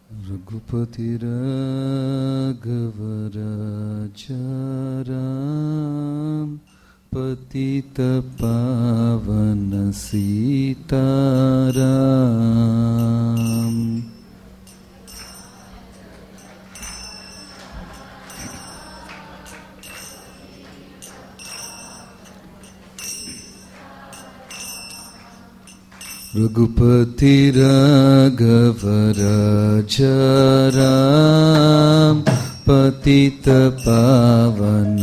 रघुपति राघवराजाराम पतित पावन सीताराम रघुपति राघव राजाराम पतित पावन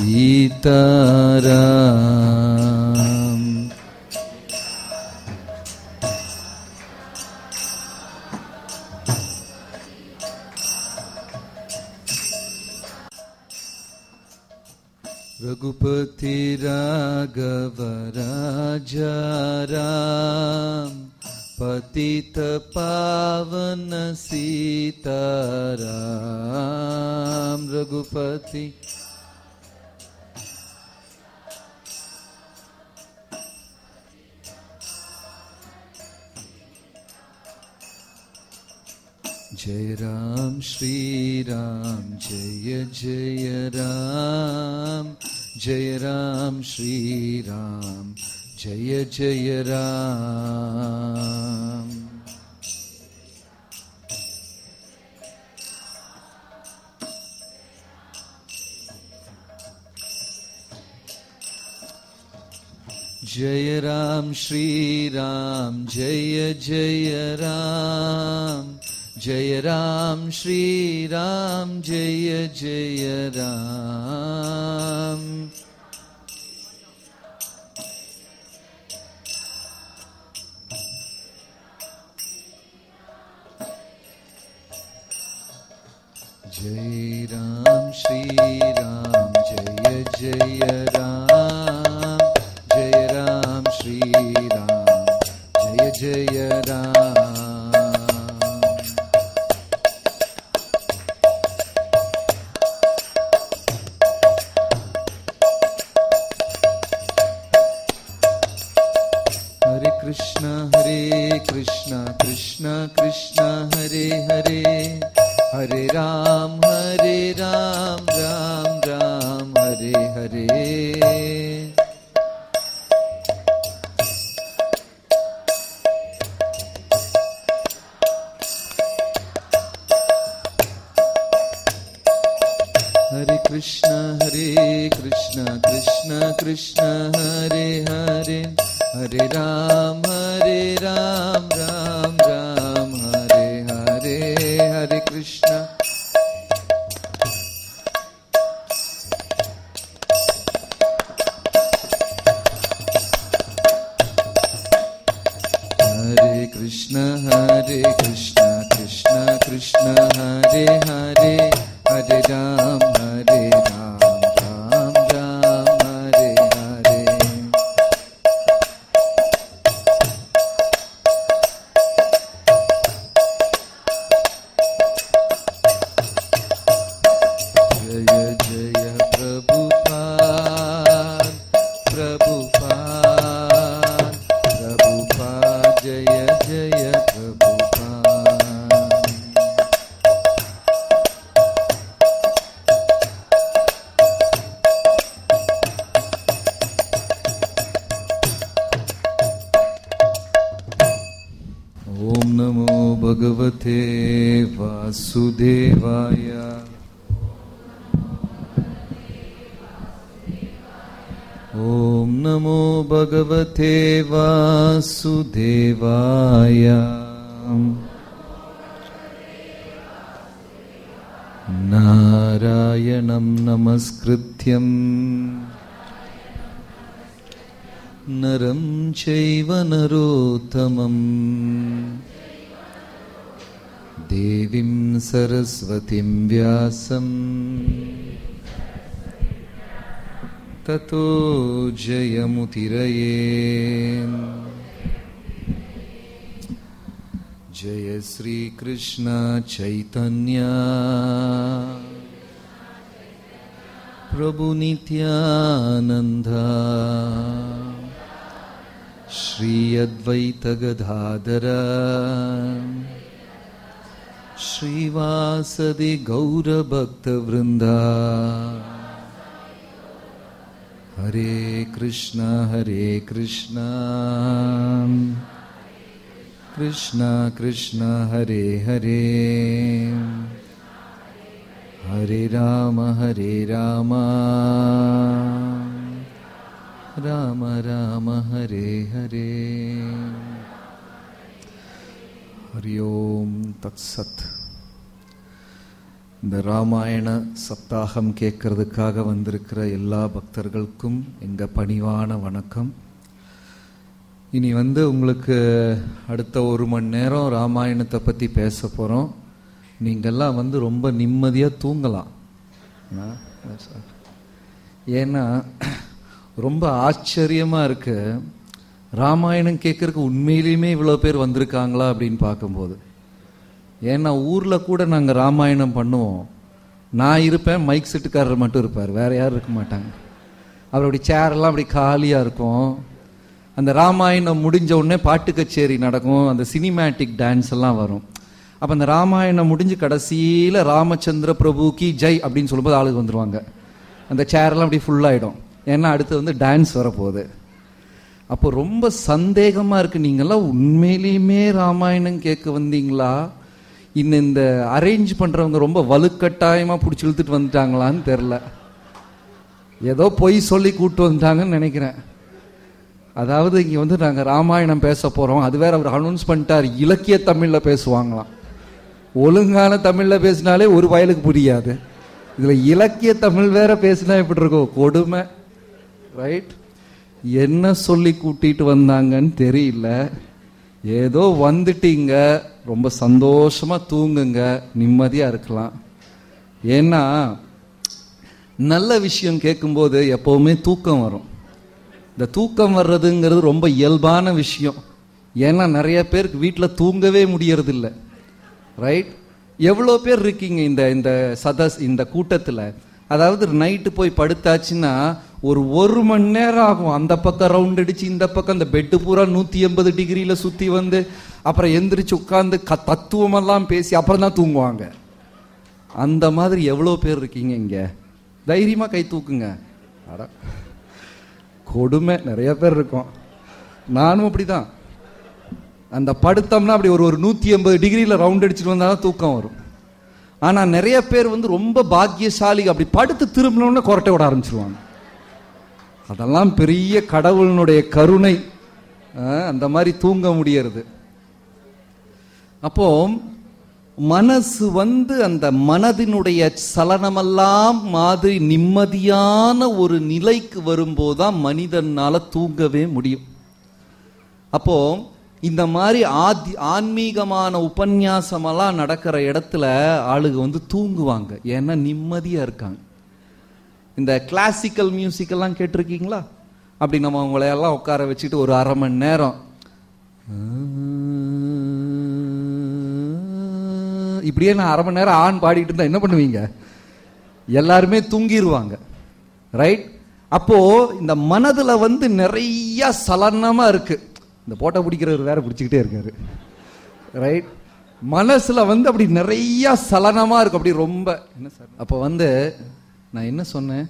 सीताराम रघुपति राघव राजाराम पतित पावन सीताराम रघुपति जय राम श्री राम जय जय राम जय राम श्री राम जय जय राम जय राम श्री राम जय जय राम जय राम श्री राम जय जय राम जय राम श्री राम जय जय राम जय राम श्री राम जय जय राम हरे कृष्ण हरे कृष्ण कृष्ण कृष्ण हरे हरे हरे राम हरे राम राम राम हरे हरे हरे कृष्ण हरे कृष्ण कृष्ण कृष्ण हरे हरे हरे राम हरे राम राम राम हरे हरे हरे कृष्ण हरे कृष्ण हरे कृष्ण कृष्ण कृष्ण हरे हरे हरे राम हरे राम राम राम हरे हरे जय जय प्रभुपाद प्रभुपाद प्रभुपाद जय जय प्रभुपाद ॐ नमो भगवते वासुदेवाय ॐ नमो भगवते वासुदेवाय नारायणं नमस्कृत्यम् नरं चैव नरोत्तमम् देवीं सरस्वतीं व्यासम् ततो जयमुतिरये जय श्रीकृष्ण चैतन्या प्रभु नित्यानन्दा श्री अद्वैत गदाधर श्रीवासदि गौरभक्तवृन्दा हरे कृष्ण हरे कृष्ण कृष्ण कृष्ण हरे हरे हरे राम हरे राम राम राम हरे हरे ஹரி ஓம் தத் சத் இந்த ராமாயண சப்தாகம் கேட்கறதுக்காக வந்திருக்கிற எல்லா பக்தர்களுக்கும் எங்க பணிவான வணக்கம் இனி வந்து உங்களுக்கு அடுத்த ஒரு மணி நேரம் ராமாயணத்தை பற்றி பேச போகிறோம் நீங்கள்லாம் வந்து ரொம்ப நிம்மதியாக தூங்கலாம் ஆ, சார். ஏன்னா ரொம்ப ஆச்சரியமாக இருக்கு ராமாயணம் கேட்கறதுக்கு உண்மையிலுமே இவ்வளோ பேர் வந்திருக்காங்களா அப்படின்னு பார்க்கும்போது ஏன்னா ஊரில் கூட நாங்கள் ராமாயணம் பண்ணுவோம் நான் இருப்பேன் மைக் செட்டுக்காரர் மட்டும் இருப்பார் வேற யாரும் இருக்க மாட்டாங்க அவருடைய சேரெல்லாம் அப்படி காலியாக இருக்கும் அந்த ராமாயணம் முடிஞ்ச உடனே பாட்டு கச்சேரி நடக்கும் அந்த சினிமேட்டிக் டான்ஸ் எல்லாம் வரும் அப்போ அந்த ராமாயணம் முடிஞ்சு கடைசியில் ராமச்சந்திர பிரபு கி ஜெய் அப்படின்னு சொல்லும்போது ஆளுங்க வந்துருவாங்க அந்த சேரெல்லாம் அப்படி ஃபுல்லாகிடும் ஏன்னா அடுத்து வந்து டான்ஸ் வரப்போகுது அப்போ ரொம்ப சந்தேகமா இருக்கு நீங்கெல்லாம் உண்மையிலேயுமே ராமாயணம் கேட்க வந்தீங்களா இன்னும் இந்த அரேஞ்ச் பண்றவங்க ரொம்ப வலுக்கட்டாயமா பிடிச்சி இழுத்துட்டு வந்துட்டாங்களான்னு தெரில ஏதோ பொய் சொல்லி கூட்டு வந்துட்டாங்கன்னு நினைக்கிறேன் அதாவது இங்க வந்து நாங்க ராமாயணம் பேச போறோம் அது வேற அவர் அனௌன்ஸ் பண்ணிட்டார் இலக்கிய தமிழ்ல பேசுவாங்களாம் ஒழுங்கான தமிழ்ல பேசினாலே ஒரு வயலுக்கு புரியாது இதுல இலக்கிய தமிழ் வேற பேசினா எப்படி இருக்கும் கொடுமை ரைட் என்ன சொல்லி கூட்டிட்டு வந்தாங்கன்னு தெரியல ஏதோ வந்துட்டீங்க ரொம்ப சந்தோஷமா தூங்குங்க நிம்மதியா இருக்கலாம் ஏன்னா நல்ல விஷயம் கேட்கும்போது எப்பவுமே தூக்கம் வரும் இந்த தூக்கம் வர்றதுங்கிறது ரொம்ப இயல்பான விஷயம் ஏன்னா நிறைய பேருக்கு வீட்டில் தூங்கவே முடியறது இல்லை ரைட் எவ்வளோ பேர் இருக்கீங்க இந்த இந்த சதஸ் இந்த கூட்டத்தில் அதாவது நைட்டு போய் படுத்தாச்சுன்னா ஒரு ஒரு மணி நேரம் ஆகும் அந்த பக்கம் ரவுண்ட் அடிச்சு இந்த பக்கம் அந்த பெட்டு பூரா நூற்றி எண்பது டிகிரியில் சுற்றி வந்து அப்புறம் எந்திரிச்சு உட்காந்து க தத்துவமெல்லாம் பேசி அப்புறம் தான் தூங்குவாங்க அந்த மாதிரி எவ்வளோ பேர் இருக்கீங்க இங்கே தைரியமாக கை தூக்குங்க அட கொடுமை நிறைய பேர் இருக்கோம் நானும் அப்படிதான் அந்த படுத்தோம்னா அப்படி ஒரு ஒரு நூற்றி எண்பது டிகிரியில் ரவுண்ட் அடிச்சுட்டு வந்தால் தான் தூக்கம் வரும் ஆனால் நிறைய பேர் வந்து ரொம்ப பாக்கியசாலி அப்படி படுத்து திரும்பினோடனே கொரட்டை விட ஆரம்பிச்சிருவாங்க அதெல்லாம் பெரிய கடவுளினுடைய கருணை அஹ், அந்த மாதிரி தூங்க முடியறது அப்போ மனசு வந்து அந்த மனதினுடைய சலனமெல்லாம் மாதிரி நிம்மதியான ஒரு நிலைக்கு வரும்போதுதான் மனிதனால தூங்கவே முடியும் அப்போ இந்த மாதிரி ஆதி ஆன்மீகமான உபன்யாசமெல்லாம் நடக்கிற இடத்துல ஆளுங்க வந்து தூங்குவாங்க ஏன்னா நிம்மதியா இருக்காங்க இந்த கிளாசிக்கல் மியூசிக் எல்லாம் கேட்டிருக்கீங்களா அப்படி நம்ம உங்களை எல்லாம் உட்கார வச்சுட்டு ஒரு அரை மணி நேரம் இப்படியே நான் அரை மணி நேரம் ஆண் பாடிட்டு இருந்தா என்ன பண்ணுவீங்க எல்லாருமே தூங்கிடுவாங்க ரைட் அப்போ இந்த மனதுல வந்து நிறைய சலனமா இருக்கு இந்த போட்டோ பிடிக்கிறவர் வேற பிடிச்சிக்கிட்டே இருக்காரு ரைட் மனசுல வந்து அப்படி நிறைய சலனமா இருக்கு அப்படி ரொம்ப என்ன சார் அப்போ வந்து நான் என்ன சொன்னேன்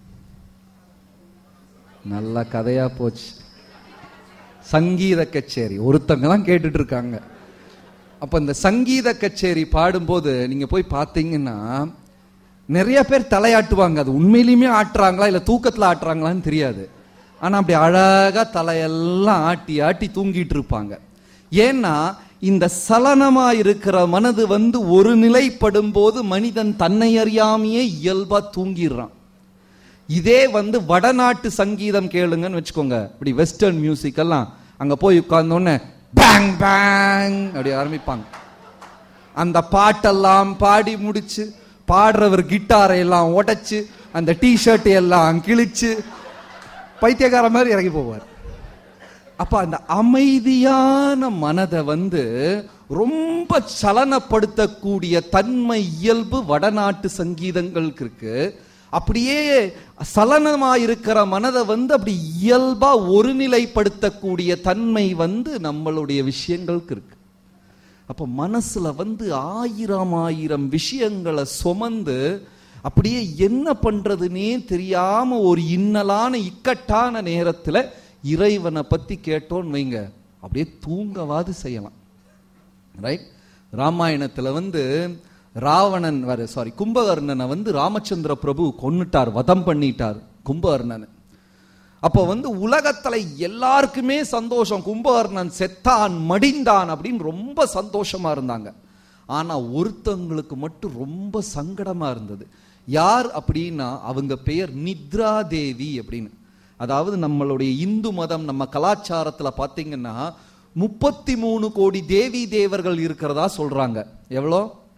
நல்ல கதையா போச்சு சங்கீத கச்சேரி ஒருத்தங்க தான் கேட்டுட்டு இருக்காங்க அப்ப இந்த சங்கீத கச்சேரி பாடும்போது நீங்க போய் பார்த்தீங்கன்னா நிறைய பேர் தலையாட்டுவாங்க அது உண்மையிலுமே ஆட்டுறாங்களா இல்ல தூக்கத்துல ஆட்டுறாங்களான்னு தெரியாது ஆனா அப்படி அழகா தலையெல்லாம் ஆட்டி ஆட்டி தூங்கிட்டு இருப்பாங்க ஏன்னா இந்த சலனமா இருக்கிற மனது வந்து ஒரு நிலைப்படும் போது மனிதன் தன்னை அறியாமையே இயல்பா தூங்கிடுறான் இதே வந்து வடநாட்டு சங்கீதம் கேளுங்கன்னு வச்சுக்கோங்க இப்படி வெஸ்டர்ன் மியூசிக் எல்லாம் அங்க போய் உட்கார்ந்தோடனே பேங் பேங் அப்படி ஆரம்பிப்பாங்க அந்த பாட்டெல்லாம் பாடி முடிச்சு பாடுறவர் கிட்டாரை எல்லாம் உடைச்சு அந்த டிஷர்ட் எல்லாம் கிழிச்சு பைத்தியக்கார மாதிரி இறங்கி போவார் அப்ப அந்த அமைதியான மனதை வந்து ரொம்ப சலனப்படுத்தக்கூடிய தன்மை இயல்பு வடநாட்டு சங்கீதங்களுக்கு இருக்கு அப்படியே சலனமா இருக்கிற மனதை வந்து அப்படி இயல்பா ஒருநிலைப்படுத்தக்கூடிய தன்மை வந்து நம்மளுடைய விஷயங்களுக்கு இருக்கு அப்ப மனசுல வந்து ஆயிரம் ஆயிரம் விஷயங்களை சுமந்து அப்படியே என்ன பண்றதுன்னே தெரியாம ஒரு இன்னலான இக்கட்டான நேரத்துல இறைவனை பத்தி கேட்டோன்னு வைங்க அப்படியே தூங்கவாது செய்யலாம் ரைட் ராமாயணத்துல வந்து ராவணன் வர சாரி கும்பகர்ணனை வந்து ராமச்சந்திர பிரபு கொன்னுட்டார் வதம் பண்ணிட்டார் கும்பகர்ணன் அப்போ வந்து உலகத்துல எல்லாருக்குமே சந்தோஷம் கும்பகர்ணன் செத்தான் மடிந்தான் அப்படின்னு ரொம்ப சந்தோஷமா இருந்தாங்க ஆனா ஒருத்தவங்களுக்கு மட்டும் ரொம்ப சங்கடமா இருந்தது யார் அப்படின்னா அவங்க பெயர் நித்ரா தேவி அப்படின்னு அதாவது நம்மளுடைய இந்து மதம் நம்ம கலாச்சாரத்துல பாத்தீங்கன்னா முப்பத்தி மூணு கோடி தேவி தேவர்கள் இருக்கிறதா சொல்றாங்க எவ்வளோ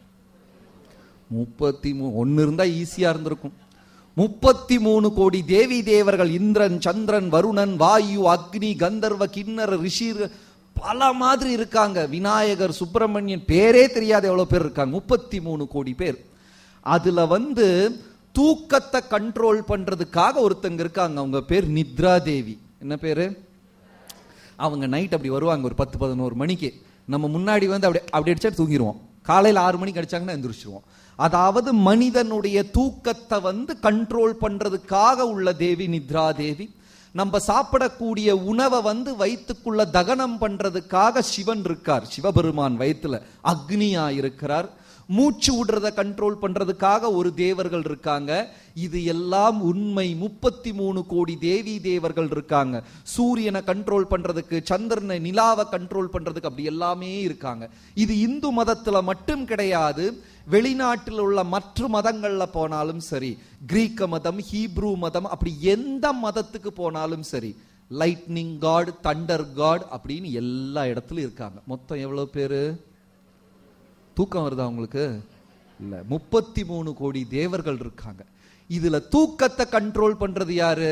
முப்பத்தி மூ ஒன்னு இருந்தா ஈஸியா இருந்திருக்கும் முப்பத்தி மூணு கோடி தேவி தேவர்கள் இந்திரன் சந்திரன் வருணன் வாயு அக்னி கந்தர்வ கிண்ணற ரிஷிர் பல மாதிரி இருக்காங்க விநாயகர் சுப்பிரமணியன் பேரே தெரியாத எவ்வளவு பேர் இருக்காங்க முப்பத்தி மூணு கோடி பேர் அதுல வந்து தூக்கத்தை கண்ட்ரோல் பண்றதுக்காக ஒருத்தங்க இருக்காங்க அவங்க பேர் நித்ரா தேவி என்ன பேரு அவங்க நைட் அப்படி வருவாங்க ஒரு பத்து பதினோரு மணிக்கு நம்ம முன்னாடி வந்து அப்படி அப்படி அடிச்சா தூங்கிடுவோம் காலையில் ஆறு மணிக்கு அடிச்சாங்கன்னா எந்திரிச்சிருவோம் அதாவது மனிதனுடைய தூக்கத்தை வந்து கண்ட்ரோல் பண்றதுக்காக உள்ள தேவி நித்ரா தேவி நம்ம சாப்பிடக்கூடிய உணவை வந்து வயிற்றுக்குள்ள தகனம் பண்றதுக்காக சிவன் இருக்கார் சிவபெருமான் வயிற்றுல அக்னியா இருக்கிறார் மூச்சு விடுறத கண்ட்ரோல் பண்றதுக்காக ஒரு தேவர்கள் இருக்காங்க இது எல்லாம் உண்மை முப்பத்தி மூணு கோடி தேவி தேவர்கள் இருக்காங்க சூரியனை கண்ட்ரோல் பண்றதுக்கு சந்திரனை நிலாவை கண்ட்ரோல் பண்றதுக்கு அப்படி எல்லாமே இருக்காங்க இது இந்து மதத்துல மட்டும் கிடையாது வெளிநாட்டில் உள்ள மற்ற மதங்கள்ல போனாலும் சரி கிரீக்க மதம் ஹீப்ரூ மதம் அப்படி எந்த மதத்துக்கு போனாலும் சரி லைட்னிங் காட் தண்டர் காட் அப்படின்னு எல்லா இடத்துலயும் இருக்காங்க மொத்தம் எவ்வளவு பேரு தூக்கம் வருதா உங்களுக்கு இல்ல முப்பத்தி மூணு கோடி தேவர்கள் இருக்காங்க இதுல தூக்கத்தை கண்ட்ரோல் பண்றது யாரு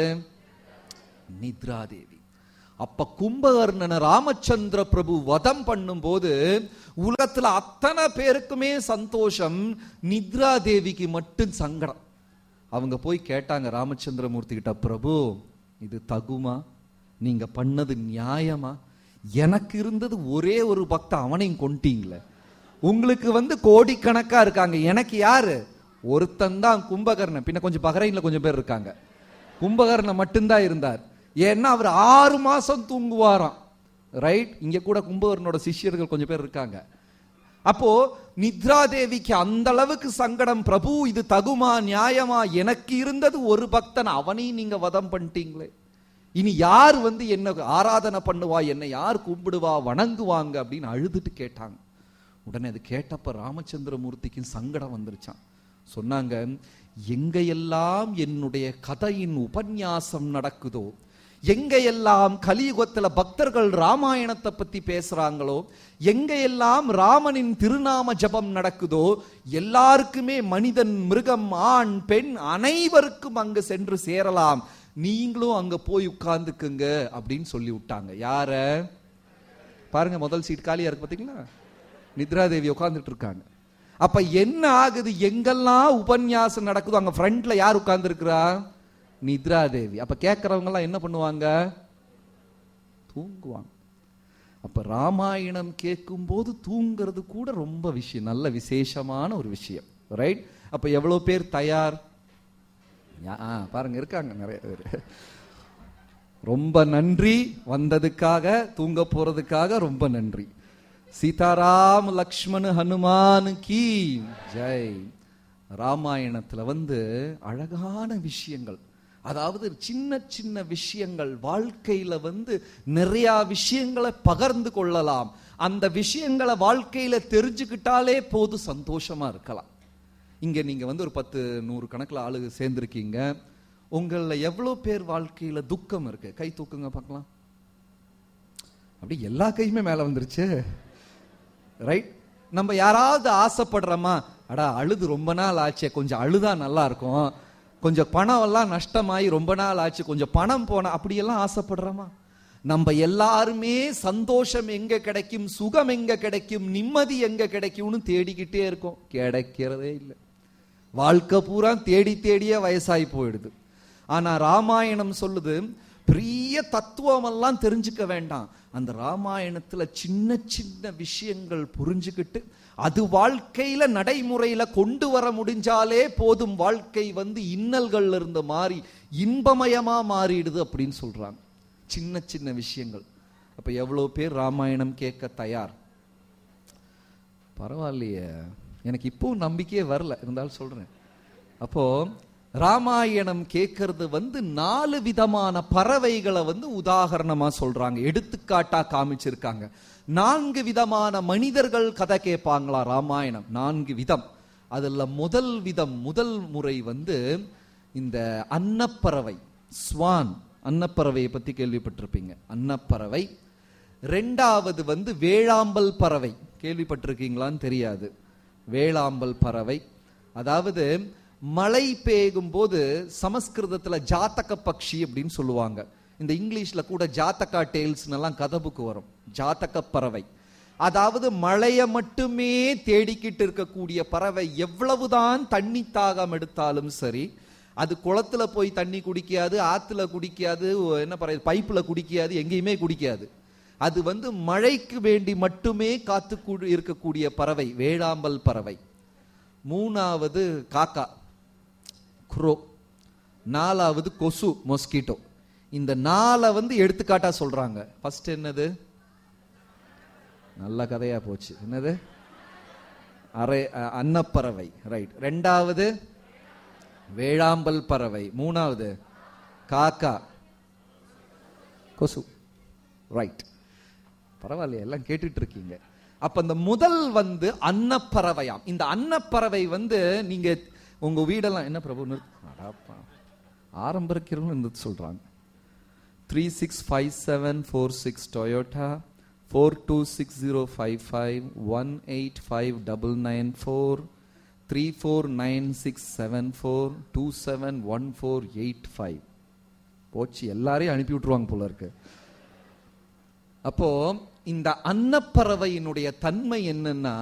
நித்ரா தேவி அப்ப கும்பகர்ணனை ராமச்சந்திர பிரபு வதம் பண்ணும்போது உலகத்துல அத்தனை பேருக்குமே சந்தோஷம் நித்ரா தேவிக்கு மட்டும் சங்கடம் அவங்க போய் கேட்டாங்க ராமச்சந்திரமூர்த்தி கிட்ட பிரபு இது தகுமா நீங்க பண்ணது நியாயமா எனக்கு இருந்தது ஒரே ஒரு பக்தன் அவனையும் கொண்டீங்களே உங்களுக்கு வந்து கோடிக்கணக்கா இருக்காங்க எனக்கு யாரு ஒருத்தன் தான் கும்பகர்ணன் பின்ன கொஞ்சம் பஹ்ரைன்ல கொஞ்சம் பேர் இருக்காங்க கும்பகர்ணன் மட்டும்தான் இருந்தார் ஏன்னா அவர் ஆறு மாசம் தூங்குவாராம் ரைட் இங்க கூட கும்பகர்ணனோட சிஷ்யர்கள் கொஞ்சம் பேர் இருக்காங்க அப்போ நித்ரா தேவிக்கு அந்த அளவுக்கு சங்கடம் பிரபு இது தகுமா நியாயமா எனக்கு இருந்தது ஒரு பக்தன் அவனையும் நீங்க வதம் பண்ணிட்டீங்களே இனி யார் வந்து என்ன ஆராதனை பண்ணுவா என்னை யார் கும்பிடுவா வணங்குவாங்க அப்படின்னு அழுதுட்டு கேட்டாங்க உடனே அது கேட்டப்ப ராமச்சந்திரமூர்த்திக்கும் சங்கடம் வந்துருச்சான் சொன்னாங்க எங்கையெல்லாம் என்னுடைய கதையின் உபன்யாசம் நடக்குதோ எங்கையெல்லாம் கலியுகத்துல பக்தர்கள் ராமாயணத்தை பத்தி பேசுறாங்களோ எங்கையெல்லாம் ராமனின் திருநாம ஜபம் நடக்குதோ எல்லாருக்குமே மனிதன் மிருகம் ஆண் பெண் அனைவருக்கும் அங்கு சென்று சேரலாம் நீங்களும் அங்க போய் உட்கார்ந்துக்குங்க அப்படின்னு சொல்லி விட்டாங்க யார பாருங்க முதல் சீட் காலியா இருக்கு பாத்தீங்களா நித்ரா தேவி உட்கார்ந்துட்டு இருக்காங்க அப்ப என்ன ஆகுது எங்கெல்லாம் உபன்யாசம் நடக்குதோ அங்க ஃப்ரண்ட்ல யார் உட்கார்ந்து இருக்கிறா நித்ரா தேவி அப்ப கேட்கறவங்க எல்லாம் என்ன பண்ணுவாங்க தூங்குவாங்க அப்ப ராமாயணம் கேட்கும் போது தூங்குறது கூட ரொம்ப விஷயம் நல்ல விசேஷமான ஒரு விஷயம் ரைட் அப்ப எவ்வளவு பேர் தயார் ஆ, பாருங்க இருக்காங்க நிறைய பேர் ரொம்ப நன்றி வந்ததுக்காக தூங்க போறதுக்காக ரொம்ப நன்றி சீதாராம் லக்ஷ்மண் ஹனுமான் கி ஜெய் ராமாயணத்துல வந்து அழகான விஷயங்கள் அதாவது சின்ன சின்ன விஷயங்கள் வாழ்க்கையில வந்து நிறைய விஷயங்களை பகிர்ந்து கொள்ளலாம் அந்த விஷயங்களை வாழ்க்கையில தெரிஞ்சுக்கிட்டாலே போது சந்தோஷமா இருக்கலாம் இங்க நீங்க வந்து ஒரு பத்து நூறு கணக்குல ஆளு சேர்ந்திருக்கீங்க உங்கள எவ்வளவு பேர் வாழ்க்கையில துக்கம் இருக்கு கை தூக்குங்க பார்க்கலாம் அப்படி எல்லா கையுமே மேல வந்துருச்சு ரைட் நம்ம யாராவது ஆசைப்படுறோமா அடா அழுது ரொம்ப நாள் ஆச்சே கொஞ்சம் அழுதா நல்லா இருக்கும் கொஞ்சம் பணம் எல்லாம் நஷ்டமாயி ரொம்ப நாள் ஆச்சு கொஞ்சம் பணம் போனா அப்படியெல்லாம் ஆசைப்படுறோமா நம்ம எல்லாருமே சந்தோஷம் எங்க கிடைக்கும் சுகம் எங்க கிடைக்கும் நிம்மதி எங்க கிடைக்கும்னு தேடிக்கிட்டே இருக்கோம் கிடைக்கிறதே இல்லை வாழ்க்கை பூரா தேடி தேடியே வயசாகி போயிடுது ஆனா ராமாயணம் சொல்லுது பெரிய தத்துவம் எல்லாம் தெரிஞ்சுக்க வேண்டாம் அந்த ராமாயணத்துல சின்ன சின்ன விஷயங்கள் புரிஞ்சுக்கிட்டு அது வாழ்க்கையில நடைமுறையில கொண்டு வர முடிஞ்சாலே போதும் வாழ்க்கை வந்து இன்னல்கள்ல இருந்து மாறி இன்பமயமா மாறிடுது அப்படின்னு சொல்றாங்க சின்ன சின்ன விஷயங்கள் அப்ப எவ்வளவு பேர் ராமாயணம் கேட்க தயார் பரவாயில்லையே எனக்கு இப்பவும் நம்பிக்கையே வரல இருந்தாலும் சொல்றேன் அப்போ ராமாயணம் கேட்கறது வந்து நாலு விதமான பறவைகளை வந்து உதாகரணமா சொல்றாங்க எடுத்துக்காட்டா காமிச்சிருக்காங்க நான்கு விதமான மனிதர்கள் கதை கேட்பாங்களா ராமாயணம் நான்கு விதம் அதுல முதல் விதம் முதல் முறை வந்து இந்த அன்னப்பறவை ஸ்வான் அன்னப்பறவையை பத்தி கேள்விப்பட்டிருப்பீங்க அன்னப்பறவை ரெண்டாவது வந்து வேளாம்பல் பறவை கேள்விப்பட்டிருக்கீங்களான்னு தெரியாது வேளாம்பல் பறவை அதாவது மழை பெய்யும் போது சமஸ்கிருதத்துல ஜாத்தக பக்ஷி அப்படின்னு சொல்லுவாங்க இந்த இங்கிலீஷ்ல கூட ஜாத்தகா டேல்ஸ் எல்லாம் கதை புக்கு வரும் ஜாத்தக பறவை அதாவது மழைய மட்டுமே தேடிக்கிட்டு இருக்கக்கூடிய பறவை எவ்வளவுதான் தண்ணி தாகம் எடுத்தாலும் சரி அது குளத்துல போய் தண்ணி குடிக்காது ஆத்துல குடிக்காது என்ன பறவை பைப்புல குடிக்காது எங்கேயுமே குடிக்காது அது வந்து மழைக்கு வேண்டி மட்டுமே காத்து கூ- இருக்கக்கூடிய பறவை வேளாம்பல் பறவை மூணாவது காக்கா குரோ நாலாவது கொசு மொஸ்கிட்டோ இந்த நாலை வந்து எடுத்துக்காட்டா சொல்றாங்க ஃபர்ஸ்ட் என்னது நல்ல கதையா போச்சு என்னது அரை அ- அன்னப்பறவை ரைட் ரெண்டாவது வேளாம்பல் பறவை மூணாவது காக்கா கொசு ரைட் பரவாயில்லையே எல்லாம் கேட்டுட்டு இருக்கீங்க அப்ப இந்த முதல் வந்து அன்னப்பறவையாம் இந்த அன்னப்பறவை வந்து நீங்க உங்க வீடெல்லாம் என்ன பிரபு நிறுத்து- அடாப்பா. ஆரம்பிக்கிறவங்க நிறுத்து சொல்றாங்க three six five seven four six Toyota four two six zero five five one eight five double nine four three four nine six seven four two seven one four eight five போச்சு எல்லாரையும் அனுப்பி விட்டுருவாங்க போல இருக்கு அப்போ இந்த அன்னப்பறவையினுடைய தன்மை என்னன்னா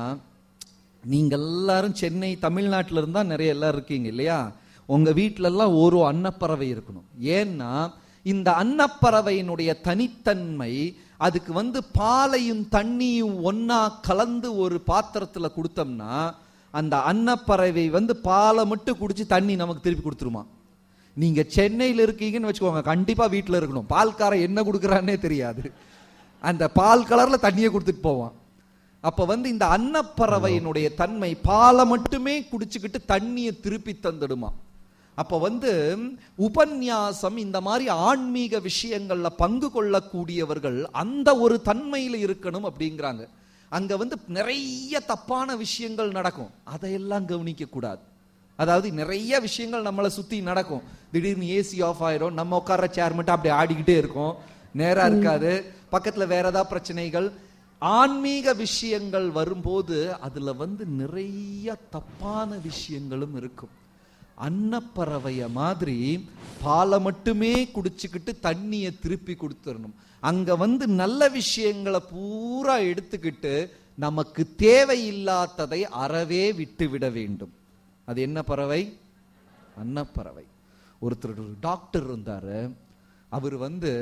நீங்க எல்லாரும் சென்னை தமிழ்நாட்டுல இருந்தா நிறைய எல்லாரும் இருக்கீங்க இல்லையா உங்க வீட்ல எல்லாம் ஒரு அன்னப்பறவை இருக்கணும் ஏன்னா இந்த அன்னப்பறவையினுடைய தனித்தன்மை அதுக்கு வந்து பாலையும் தண்ணியும் ஒன்னா கலந்து ஒரு பாத்திரத்துல கொடுத்தோம்னா அந்த அன்னப்பறவை வந்து பாலை மட்டும் குடிச்சு தண்ணி நமக்கு திருப்பி கொடுத்துருமா நீங்க சென்னையில இருக்கீங்கன்னு வச்சுக்கோங்க கண்டிப்பா வீட்ல இருக்கணும் பால்காரன் என்ன கொடுக்குறான்னே தெரியாது அந்த பால் கலர்ல தண்ணியை கொடுத்துட்டு போவான் அப்ப வந்து இந்த அன்னப்பறவையினுடைய தன்மை பாலை மட்டுமே குடிச்சுக்கிட்டு தண்ணியை திருப்பி தந்துடுமா அப்ப வந்து உபன்யாசம் இந்த மாதிரி ஆன்மீக விஷயங்கள்ல பங்கு கொள்ளக்கூடியவர்கள் அந்த ஒரு தன்மையில இருக்கணும் அப்படிங்கிறாங்க அங்க வந்து நிறைய தப்பான விஷயங்கள் நடக்கும் அதையெல்லாம் கவனிக்க கூடாது அதாவது நிறைய விஷயங்கள் நம்மளை சுத்தி நடக்கும் திடீர்னு ஏசி ஆஃப் ஆயிரும் நம்ம உட்கார்ற சேர் மட்டும் அப்படியே ஆடிக்கிட்டே இருக்கும் நேரா இருக்காது பக்கத்துல வேற ஏதாவது பிரச்சனைகள் ஆன்மீக விஷயங்கள் வரும்போது அதுல வந்து நிறைய தப்பான விஷயங்களும் இருக்கும் அன்னப்பறவைய மாதிரி பாலை மட்டுமே குடிச்சுக்கிட்டு தண்ணியை திருப்பி கொடுத்துடணும் அங்க வந்து நல்ல விஷயங்களை பூரா எடுத்துக்கிட்டு நமக்கு தேவையில்லாததை அறவே விட்டு விட வேண்டும் அது என்ன பறவை அன்னப்பறவை ஒருத்தர் ஒரு டாக்டர் இருந்தாரு அவர் வந்து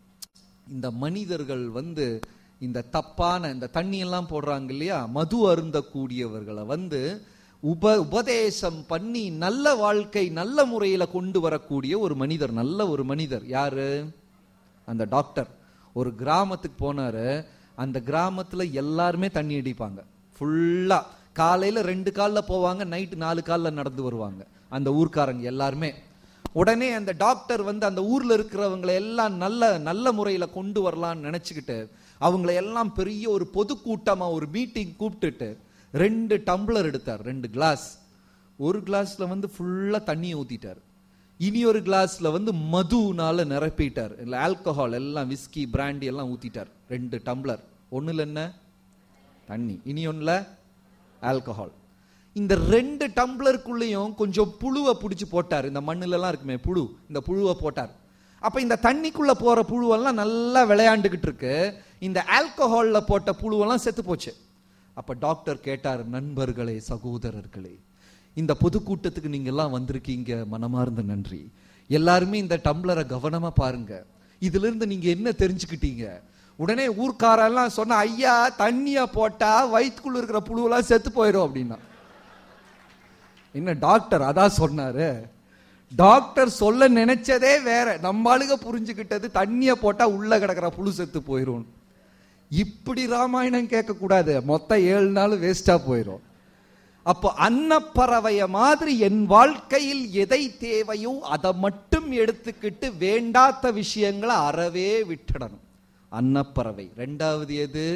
இந்த மனிதர்கள் வந்து இந்த தப்பான இந்த தண்ணி எல்லாம் போடுறாங்க இல்லையா மது அருந்தக்கூடியவர்களை வந்து உப உபதேசம் பண்ணி நல்ல வாழ்க்கை நல்ல முறையில கொண்டு வரக்கூடிய ஒரு மனிதர் நல்ல ஒரு மனிதர் யாரு அந்த டாக்டர் ஒரு கிராமத்துக்கு போனாரு அந்த கிராமத்துல எல்லாருமே தண்ணி அடிப்பாங்க ஃபுல்லா காலையில ரெண்டு கால்ல போவாங்க நைட்டு நாலு கால்ல நடந்து வருவாங்க அந்த ஊர்க்காரங்க எல்லாருமே உடனே அந்த டாக்டர் வந்து அந்த ஊர்ல இருக்கிறவங்களை எல்லாம் நல்ல நல்ல முறையில கொண்டு வரலாம்னு நினைச்சுக்கிட்டு அவங்கள எல்லாம் பெரிய ஒரு பொதுக்கூட்டமா ஒரு மீட்டிங் கூப்பிட்டுட்டு ரெண்டு டம்ளர் எடுத்தார் ரெண்டு கிளாஸ் ஒரு கிளாஸ்ல வந்து ஃபுல்லா தண்ணியை ஊத்திட்டார் இனி ஒரு கிளாஸ்ல வந்து மதுனால நிரப்பிட்டார் இல்ல ஆல்கஹால் எல்லாம் விஸ்கி பிராண்டி எல்லாம் ஊத்திட்டார் ரெண்டு டம்ளர் ஒண்ணுல என்ன தண்ணி இனி ஒண்ணுல ஆல்கஹால் இந்த ரெண்டு டம்ளருக்குள்ளேயும் கொஞ்சம் புழுவை பிடிச்சு போட்டார் இந்த மண்ணுல எல்லாம் இருக்குமே புழு இந்த புழுவை போட்டார் அப்ப இந்த தண்ணிக்குள்ள போற புழுவெல்லாம் நல்லா விளையாண்டுகிட்டு இருக்கு இந்த ஆல்கஹால்ல போட்ட புழுவெல்லாம் செத்து போச்சு அப்ப டாக்டர் கேட்டார் நண்பர்களே சகோதரர்களே இந்த பொதுக்கூட்டத்துக்கு நீங்க எல்லாம் வந்திருக்கீங்க மனமார்ந்த நன்றி எல்லாருமே இந்த டம்ளரை கவனமா பாருங்க இதுல இருந்து நீங்க என்ன தெரிஞ்சுக்கிட்டீங்க உடனே ஊர்க்காரெல்லாம் சொன்ன ஐயா தண்ணிய போட்டா வயிற்றுக்குள்ள இருக்கிற புழுவெல்லாம் செத்து போயிடும் அப்படின்னா என்ன டாக்டர் அதான் சொன்னாரு டாக்டர் சொல்ல நினைச்சதே வேற நம்ம ஆளுக புரிஞ்சுக்கிட்டது தண்ணிய போட்டா உள்ள கிடக்கிற புழு செத்து போயிரும் இப்படி ராமாயணம் கேட்க கூடாது மொத்தம் ஏழு நாள் வேஸ்டா போயிரும் அப்போ அன்னப்பறவைய மாதிரி என் வாழ்க்கையில் எதை தேவையோ அதை மட்டும் எடுத்துக்கிட்டு வேண்டாத்த விஷயங்களை அறவே விட்டுடணும் அன்னப்பறவை ரெண்டாவது எது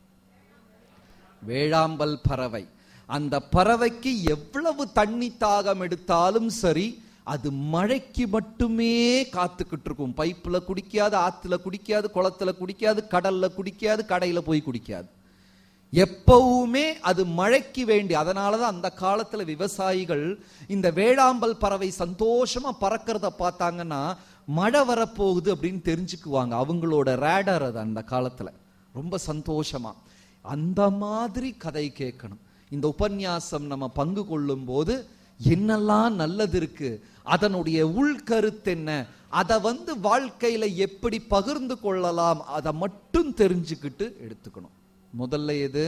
வேளாம்பல் பறவை அந்த பறவைக்கு எவ்வளவு தண்ணி தாகம் எடுத்தாலும் சரி அது மழைக்கு மட்டுமே காத்துக்கிட்டு இருக்கும் பைப்புல குடிக்காது ஆத்துல குடிக்காது குளத்துல குடிக்காது கடல்ல குடிக்காது கடையில போய் குடிக்காது எப்பவுமே அது மழைக்கு வேண்டி அதனாலதான் அந்த காலத்துல விவசாயிகள் இந்த வேளாம்பல் பறவை சந்தோஷமா பறக்கிறத பார்த்தாங்கன்னா மழை வரப்போகுது அப்படின்னு தெரிஞ்சுக்குவாங்க அவங்களோட ரேடர் அது அந்த காலத்துல ரொம்ப சந்தோஷமா அந்த மாதிரி கதை கேட்கணும் இந்த உபன்யாசம் நம்ம பங்கு கொள்ளும் போது என்னெல்லாம் நல்லது இருக்கு அதனுடைய உள்கருத்து என்ன அதை வந்து வாழ்க்கையில எப்படி பகிர்ந்து கொள்ளலாம் அதை மட்டும் தெரிஞ்சுக்கிட்டு எடுத்துக்கணும் முதல்ல எது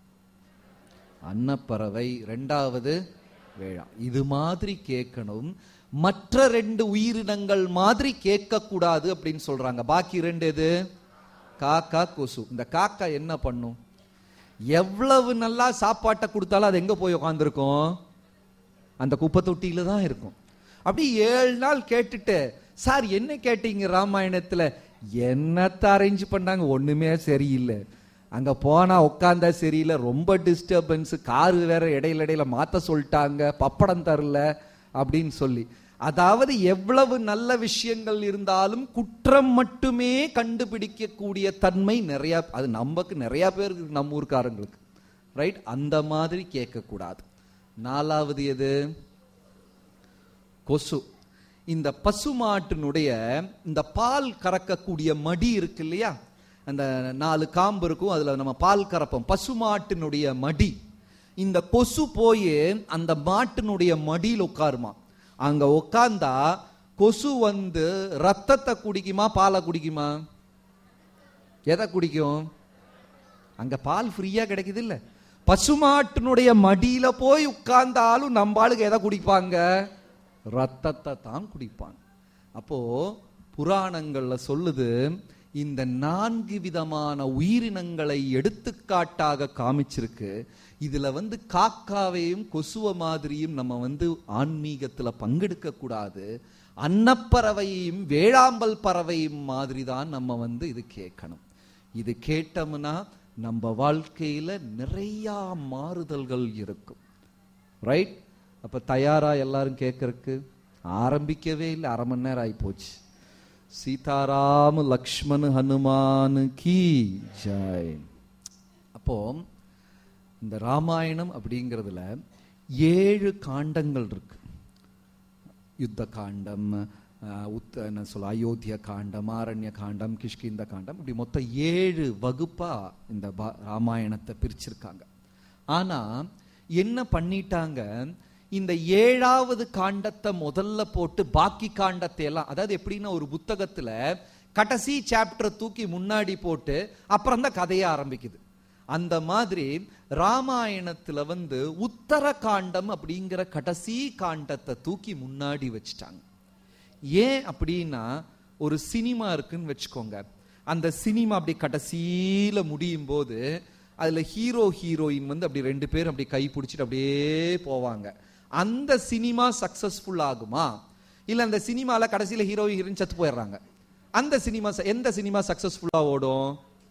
அன்னப்பறவை ரெண்டாவது வேளா இது மாதிரி கேட்கணும் மற்ற ரெண்டு உயிரினங்கள் மாதிரி கேட்க கூடாது அப்படின்னு சொல்றாங்க பாக்கி ரெண்டு எது காக்கா கொசு இந்த காக்கா என்ன பண்ணும் எவ்வளவு நல்லா சாப்பாட்டை கொடுத்தாலும் அது எங்க போய் உட்காந்துருக்கும் அந்த குப்பை தொட்டியில தான் இருக்கும் அப்படி ஏழு நாள் கேட்டுட்டு சார் என்ன கேட்டீங்க ராமாயணத்துல என்னத்த அரேஞ்ச் பண்ணாங்க ஒண்ணுமே சரியில்லை அங்க போனா உட்காந்தா சரியில்லை ரொம்ப டிஸ்டர்பன்ஸ் காரு வேற இடையில இடையில மாத்த சொல்லிட்டாங்க பப்படம் தரல அப்படின்னு சொல்லி அதாவது எவ்வளவு நல்ல விஷயங்கள் இருந்தாலும் குற்றம் மட்டுமே கண்டுபிடிக்கக்கூடிய தன்மை நிறைய அது நமக்கு நிறைய பேருக்கு இருக்கு, நம்ம ஊர்க்காரங்களுக்கு ரைட் அந்த மாதிரி கேட்கக்கூடாது நாலாவது எது கொசு இந்த பசுமாட்டினுடைய இந்த பால் கறக்கக்கூடிய மடி இருக்கு இல்லையா அந்த நாலு காம்பு இருக்கும் அதுல நம்ம பால் கறப்போம் பசுமாட்டினுடைய மடி இந்த கொசு போய் அந்த மாட்டினுடைய மடியில் உட்காருமா அங்க உட்கார்ந்தா கொசு வந்து ரத்தத்தை குடிக்குமா பாலை குடிக்குமா எதை குடிக்கும் அங்க பால் ஃப்ரீயா கிடைக்குது இல்ல பசுமாட்டினுடைய மடியில போய் உட்கார்ந்தாலும் நம்ம ஆளுக்கு எதை குடிப்பாங்க ரத்தத்தை தான் குடிப்பாங்க அப்போ புராணங்கள்ல சொல்லுது இந்த நான்கு விதமான உயிரினங்களை எடுத்துக்காட்டாக காமிச்சிருக்கு இதுல வந்து காக்காவையும் கொசுவ மாதிரியும் நம்ம வந்து ஆன்மீகத்துல பங்கெடுக்க கூடாது அன்னப்பறவையும் வேளாம்பல் பறவையும் மாதிரி தான் நம்ம வந்து இது கேட்கணும் இது கேட்டோம்னா நம்ம வாழ்க்கையில நிறைய மாறுதல்கள் இருக்கும் ரைட் அப்ப தயாரா எல்லாரும் கேட்கறதுக்கு ஆரம்பிக்கவே இல்லை அரை மணி நேரம் ஆகி போச்சு சீதாராம லக்ஷ்மண் ஹனுமான் கி ஜெய் அப்போ இந்த ராமாயணம் அப்படிங்கிறதுல ஏழு காண்டங்கள் இருக்கு யுத்த காண்டம் அஹ், உத்த என்ன சொல்ல அயோத்திய காண்டம் ஆரண்ய காண்டம் கிஷ்கிந்த காண்டம் இப்படி மொத்தம் ஏழு வகுப்பா இந்த பா- ராமாயணத்தை பிரிச்சிருக்காங்க ஆனா என்ன பண்ணிட்டாங்க இந்த ஏழாவது காண்டத்தை முதல்ல போட்டு பாக்கி காண்டத்தை எல்லாம் அதாவது எப்படின்னா ஒரு புத்தகத்துல கடைசி சாப்டர் தூக்கி முன்னாடி போட்டு அப்புறம் தான் கதைய ஆரம்பிக்குது அந்த மாதிரி ராமாயணத்துல வந்து உத்தர காண்டம் அப்படிங்கிற கடைசி காண்டத்தை தூக்கி முன்னாடி வச்சுட்டாங்க ஏன் அப்படின்னா ஒரு சினிமா இருக்குன்னு வச்சுக்கோங்க அந்த சினிமா அப்படி கடைசியில முடியும் போது அதுல ஹீரோ ஹீரோயின் வந்து அப்படி ரெண்டு பேரும் அப்படி கை பிடிச்சிட்டு அப்படியே போவாங்க அந்த சினிமா சக்சஸ்ஃபுல் ஆகுமா இல்ல அந்த சினிமால கடைசியில ஹீரோ ஹீரோயின் செத்து போயிடுறாங்க அந்த சினிமா எந்த சினிமா சக்சஸ்ஃபுல்லா ஓடும்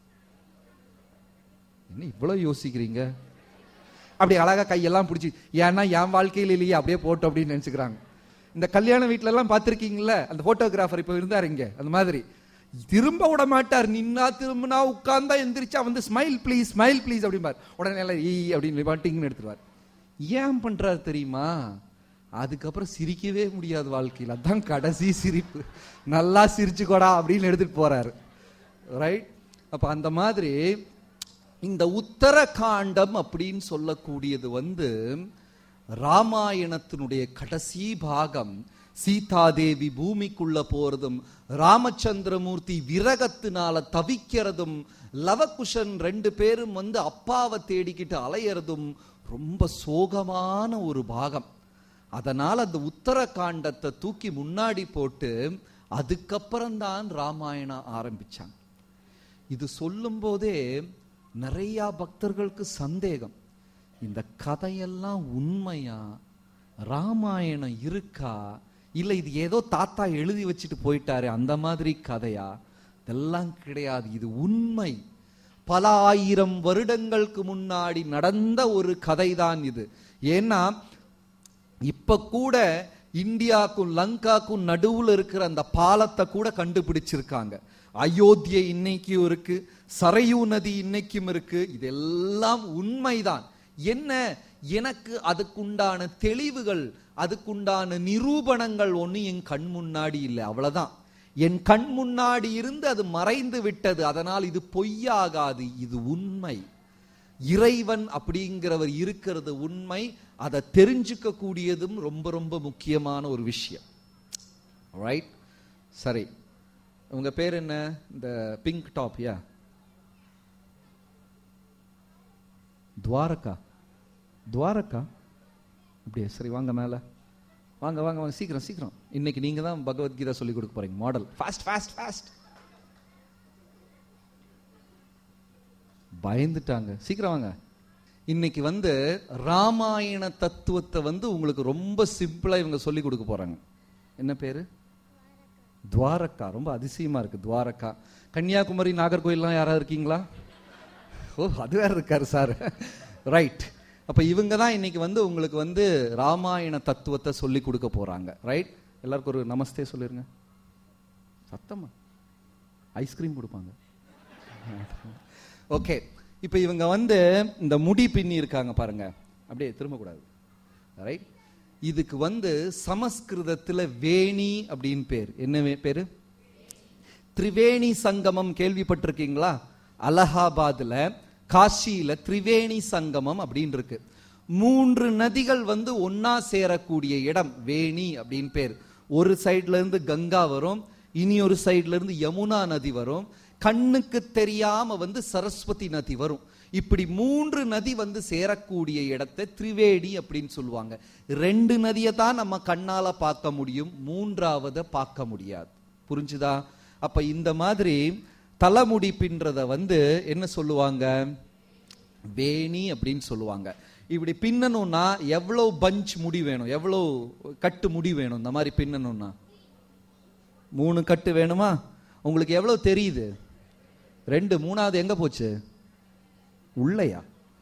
என்ன இவ்வளவு யோசிக்கிறீங்க அப்படி அழகா கையெல்லாம் பிடிச்சி ஏன்னா என் வாழ்க்கையில் இல்லையே அப்படியே போட்டோம் அப்படின்னு நினைச்சுக்கிறாங்க இந்த கல்யாண வீட்ல எல்லாம் பார்த்திருக்கீங்களா அந்த போட்டோகிராஃபர் இப்ப இருந்தாரு இங்க அந்த மாதிரி திரும்ப விட மாட்டார் நின்னா திரும்பினா உட்கார்ந்தா எந்திரிச்சா வந்து ஸ்மைல் ப்ளீஸ் ஸ்மைல் ப்ளீஸ் அப்படிம்பார் உடனே எல்லாம் ஈ அப்படின்னு பாட்டிங்கன்னு எடுத்துருவார் ஏன் பண்றாரு தெரியுமா அதுக்கப்புறம் சிரிக்கவே முடியாது வாழ்க்கையில் அதான் கடைசி சிரிப்பு நல்லா சிரிச்சுக்கோடா அப்படின்னு எடுத்துட்டு போறாரு ரைட் அப்ப அந்த மாதிரி இந்த உத்தர காண்டம் அப்படின்னு சொல்லக்கூடியது வந்து ராமாயணத்தினுடைய கடைசி பாகம் சீதாதேவி பூமிக்குள்ள போறதும் ராமச்சந்திரமூர்த்தி விரகத்தினால தவிக்கிறதும் லவகுஷன் ரெண்டு பேரும் வந்து அப்பாவை தேடிக்கிட்டு அலையறதும் ரொம்ப சோகமான ஒரு பாகம் அதனால அந்த உத்தரகாண்டத்தை தூக்கி முன்னாடி போட்டு அதுக்கப்புறம் தான் ராமாயணம் ஆரம்பிச்சாங்க இது சொல்லும் போதே நிறைய பக்தர்களுக்கு சந்தேகம் இந்த கதையெல்லாம் உண்மையா ராமாயணம் இருக்கா இல்ல இது ஏதோ தாத்தா எழுதி வச்சுட்டு போயிட்டாரு அந்த மாதிரி கதையா இதெல்லாம் கிடையாது இது உண்மை பல ஆயிரம் வருடங்களுக்கு முன்னாடி நடந்த ஒரு கதை தான் இது ஏன்னா இப்ப கூட இந்தியாக்கும் லங்காக்கும் நடுவுல இருக்கிற அந்த பாலத்தை கூட கண்டுபிடிச்சிருக்காங்க அயோத்தியை இன்னைக்கும் இருக்கு சரையூ நதி இன்னைக்கும் இருக்கு இதெல்லாம் உண்மைதான் என்ன எனக்கு அதுக்குண்டான தெளிவுகள் அதுக்குண்டான நிரூபணங்கள் ஒண்ணு என் கண் முன்னாடி இல்லை அவ்வளவுதான் என் கண் முன்னாடி இருந்து அது மறைந்து விட்டது அதனால் இது பொய்யாகாது இது உண்மை இறைவன் அப்படிங்கிறவர் இருக்கிறது உண்மை அதை தெரிஞ்சுக்க கூடியதும் ரொம்ப ரொம்ப முக்கியமான ஒரு விஷயம் ரைட் சரி உங்க பேர் என்ன இந்த பிங்க் டாப் யா துவாரகா துவாரகா அப்படியே சரி வாங்க மேல வாங்க வாங்க வாங்க சீக்கிரம் சீக்கிரம் இன்னைக்கு நீங்க தான் பகவத்கீதா சொல்லி கொடுக்க போறீங்க மாடல் ஃபாஸ்ட் ஃபாஸ்ட் ஃபாஸ்ட் பயந்துட்டாங்க சீக்கிரம் வாங்க இன்னைக்கு வந்து ராமாயண தத்துவத்தை வந்து உங்களுக்கு ரொம்ப சிம்பிளா இவங்க சொல்லி கொடுக்க போறாங்க என்ன பேரு துவாரகா ரொம்ப அதிசயமா இருக்கு துவாரகா கன்னியாகுமரி நாகர்கோயில்லாம் யாராவது இருக்கீங்களா ஓ அது வேற இருக்காரு சார் ரைட் அப்ப இவங்க தான் இன்னைக்கு வந்து உங்களுக்கு வந்து ராமாயண தத்துவத்தை சொல்லி கொடுக்க போறாங்க ரைட் எல்லாருக்கும் ஒரு நமஸ்தே சொல்லிருங்க சத்தமா ஐஸ்கிரீம் கொடுப்பாங்க ஓகே இப்போ இவங்க வந்து இந்த முடி பின்னி இருக்காங்க பாருங்க அப்படியே திரும்ப கூடாது ரைட் இதுக்கு வந்து சமஸ்கிருதத்துல வேணி அப்படின்னு பேர் என்ன வே- பேரு திரிவேணி சங்கமம் கேள்விப்பட்டிருக்கீங்களா அலகாபாத்ல காசியில திரிவேணி சங்கமம் அப்படின்னு இருக்கு மூன்று நதிகள் வந்து ஒன்னா சேரக்கூடிய இடம் வேணி அப்படின்னு பேர் ஒரு சைடுல இருந்து கங்கா வரும் இனி ஒரு சைடுல இருந்து யமுனா நதி வரும் கண்ணுக்கு தெரியாம வந்து சரஸ்வதி நதி வரும் இப்படி மூன்று நதி வந்து சேரக்கூடிய இடத்தை திரிவேணி அப்படின்னு சொல்லுவாங்க ரெண்டு நதியை தான் நம்ம கண்ணால பார்க்க முடியும் மூன்றாவதை பார்க்க முடியாது புரிஞ்சுதா அப்ப இந்த மாதிரி தலைமுடி பின்றத வந்து என்ன சொல்லுவாங்க வேணி அப்படின்னு சொல்லுவாங்க இப்படி பின்னணும்னா எவ்வளவு பஞ்ச் முடி வேணும் எவ்வளவு கட்டு முடி வேணும் இந்த மாதிரி பின்னணும்னா மூணு கட்டு வேணுமா உங்களுக்கு எவ்வளவு தெரியுது ரெண்டு மூணாவது எங்க போச்சு உள்ளையா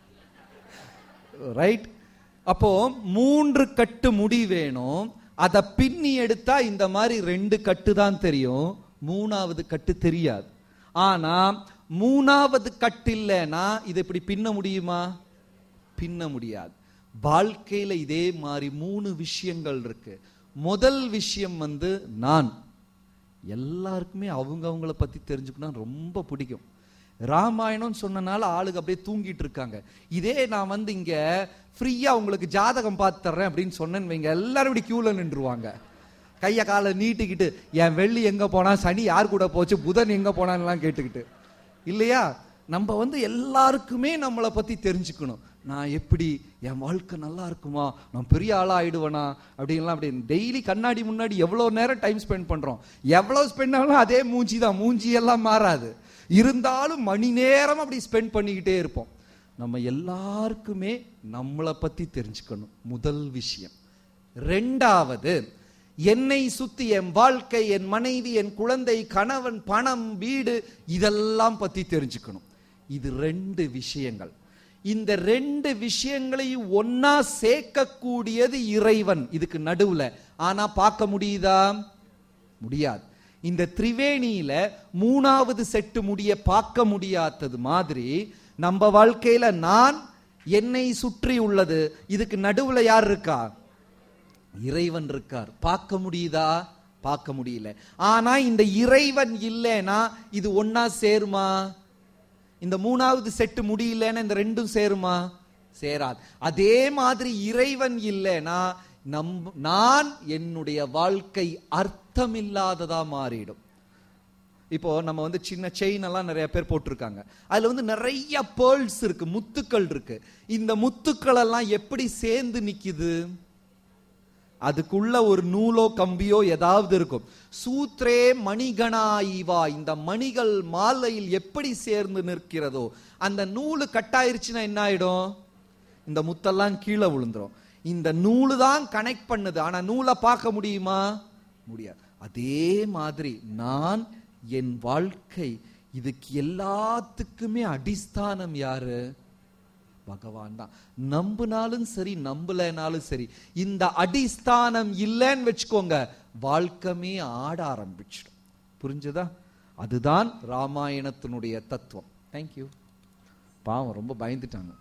ரைட் அப்போ மூன்று கட்டு முடி வேணும் அதை பின்னி எடுத்தா இந்த மாதிரி ரெண்டு கட்டு தான் தெரியும் மூணாவது கட்டு தெரியாது ஆனா மூணாவது கட்டு இல்லைன்னா இதை இப்படி பின்ன முடியுமா பின்ன முடியாது வாழ்க்கையில இதே மாதிரி மூணு விஷயங்கள் இருக்கு முதல் விஷயம் வந்து நான் எல்லாருக்குமே அவங்க அவங்கள பத்தி தெரிஞ்சுக்கணும் ரொம்ப பிடிக்கும் ராமாயணம் சொன்னனால ஆளுங்க அப்படியே தூங்கிட்டு இருக்காங்க இதே நான் வந்து இங்க ஃப்ரீயா உங்களுக்கு ஜாதகம் பார்த்து தர்றேன் அப்படின்னு சொன்னேன்னு வைங்க எல்லாரும் இப்படி கியூல நின்றுவாங்க கைய காலை நீட்டிக்கிட்டு என் வெள்ளி எங்க போனா சனி யார் கூட போச்சு புதன் எங்க போனான்லாம் கேட்டுக்கிட்டு இல்லையா நம்ம வந்து எல்லாருக்குமே நம்மளை பத்தி தெரிஞ்சுக்கணும் நான் எப்படி என் வாழ்க்கை நல்லா இருக்குமா நான் பெரிய ஆளா ஆயிடுவேனா அப்படின்லாம் அப்படி டெய்லி கண்ணாடி முன்னாடி எவ்வளவு நேரம் டைம் ஸ்பெண்ட் பண்றோம் எவ்வளவு ஸ்பெண்ட் ஆனாலும் அதே மூஞ்சி தான் மூஞ்சி எல்லாம் மாறாது இருந்தாலும் மணி நேரம் அப்படி ஸ்பெண்ட் பண்ணிக்கிட்டே இருப்போம் நம்ம எல்லாருக்குமே நம்மளை பத்தி தெரிஞ்சுக்கணும் முதல் விஷயம் ரெண்டாவது என்னை சுத்தி என் வாழ்க்கை என் மனைவி என் குழந்தை கணவன் பணம் வீடு இதெல்லாம் பத்தி தெரிஞ்சுக்கணும் இது ரெண்டு விஷயங்கள் இந்த ரெண்டு விஷயங்களையும் ஒன்னா சேர்க்கக்கூடியது இறைவன் இதுக்கு நடுவுல ஆனா பார்க்க முடியுதா முடியாது இந்த திரிவேணியில மூணாவது செட்டு முடிய பார்க்க முடியாதது மாதிரி நம்ம வாழ்க்கையில நான் என்னை சுற்றி உள்ளது இதுக்கு நடுவுல யார் இருக்கா இறைவன் இருக்கார் பார்க்க முடியுதா பார்க்க முடியல ஆனா இந்த இறைவன் இல்லைன்னா இது ஒன்னா சேருமா இந்த மூணாவது செட்டு முடியலன்னா இந்த ரெண்டும் சேருமா சேராது அதே மாதிரி இறைவன் இல்லைன்னா நம் நான் என்னுடைய வாழ்க்கை அர்த்தமில்லாததா மாறிடும் இப்போ நம்ம வந்து சின்ன செயின் எல்லாம் நிறைய பேர் போட்டிருக்காங்க அதுல வந்து நிறைய பேர்ல்ஸ் இருக்கு முத்துக்கள் இருக்கு இந்த முத்துக்கள் எல்லாம் எப்படி சேர்ந்து நிக்குது அதுக்குள்ள ஒரு நூலோ கம்பியோ ஏதாவது இருக்கும் சூத்ரே மணிகணாயிவா இந்த மணிகள் மாலையில் எப்படி சேர்ந்து நிற்கிறதோ அந்த நூலு கட்டாயிருச்சுன்னா என்ன ஆயிடும் இந்த முத்தெல்லாம் கீழே விழுந்துரும் இந்த நூலு தான் கனெக்ட் பண்ணுது ஆனா நூலை பார்க்க முடியுமா முடியாது அதே மாதிரி நான் என் வாழ்க்கை இதுக்கு எல்லாத்துக்குமே அடிஸ்தானம் யாரு பகவான் தான் நம்புனாலும் சரி நம்பலைனாலும் சரி இந்த அடிஸ்தானம் இல்லைன்னு வச்சுக்கோங்க வாழ்க்கமே ஆட ஆரம்பிச்சிடும் புரிஞ்சுதா அதுதான் ராமாயணத்தினுடைய தத்துவம் தேங்க்யூ பாவம் ரொம்ப பயந்துட்டாங்க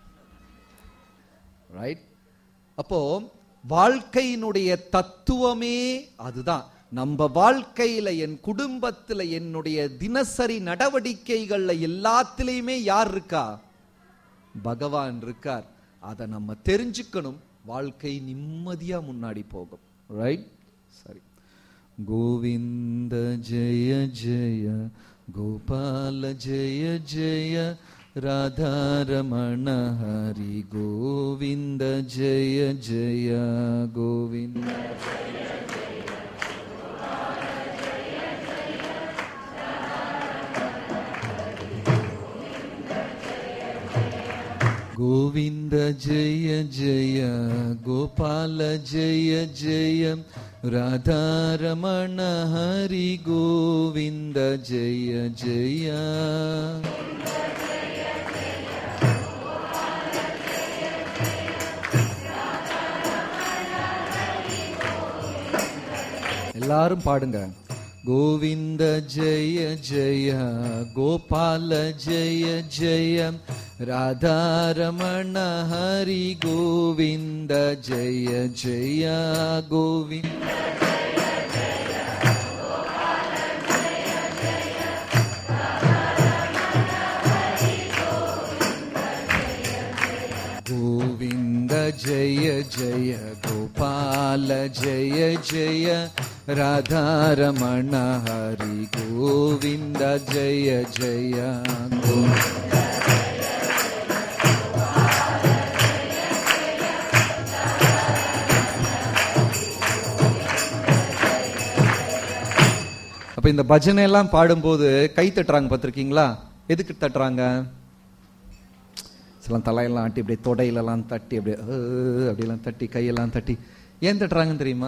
ரைட் அப்போ வாழ்க்கையினுடைய தத்துவமே அதுதான் நம்ம வாழ்க்கையில என் குடும்பத்துல என்னுடைய தினசரி நடவடிக்கைகள்ல எல்லாத்திலையுமே யார் இருக்கா பகவான் இருக்கார் அதை நம்ம தெரிஞ்சுக்கணும் வாழ்க்கை நிம்மதியா முன்னாடி போகும் ரைட் சரி கோவிந்த ஜெய ஜெய கோபால ஜெய ஜெய ராதாரமண ஹரி கோவிந்த ஜெய ஜெய கோவிந்த गोविन्द जय जय गोपाल जय जय राधारमण हरि गोविन्द जय जय எல்லாரும் பாடுங்க கோவிந்த ஜெய ஜெய கோபால ஜெய ஜெய ராதாரமண ஹரி கோவிந்த ஜெய ஜெய கோவிந்த गोविन्द जय जय गोपाल जय जय राधारमण हरि गोविन्द जय जय गोविन्द அப்ப இந்த பஜனை எல்லாம் பாடும்போது கை தட்டுறாங்க பார்த்திருக்கீங்களா எதுக்கு தட்டுறாங்க சில தலையெல்லாம் ஆட்டி அப்படியே தொடையிலலாம் தட்டி அப்படியே "அஹ்" அப்படியெல்லாம் தட்டி கையெல்லாம் தட்டி ஏன் தட்டுறாங்கன்னு தெரியுமா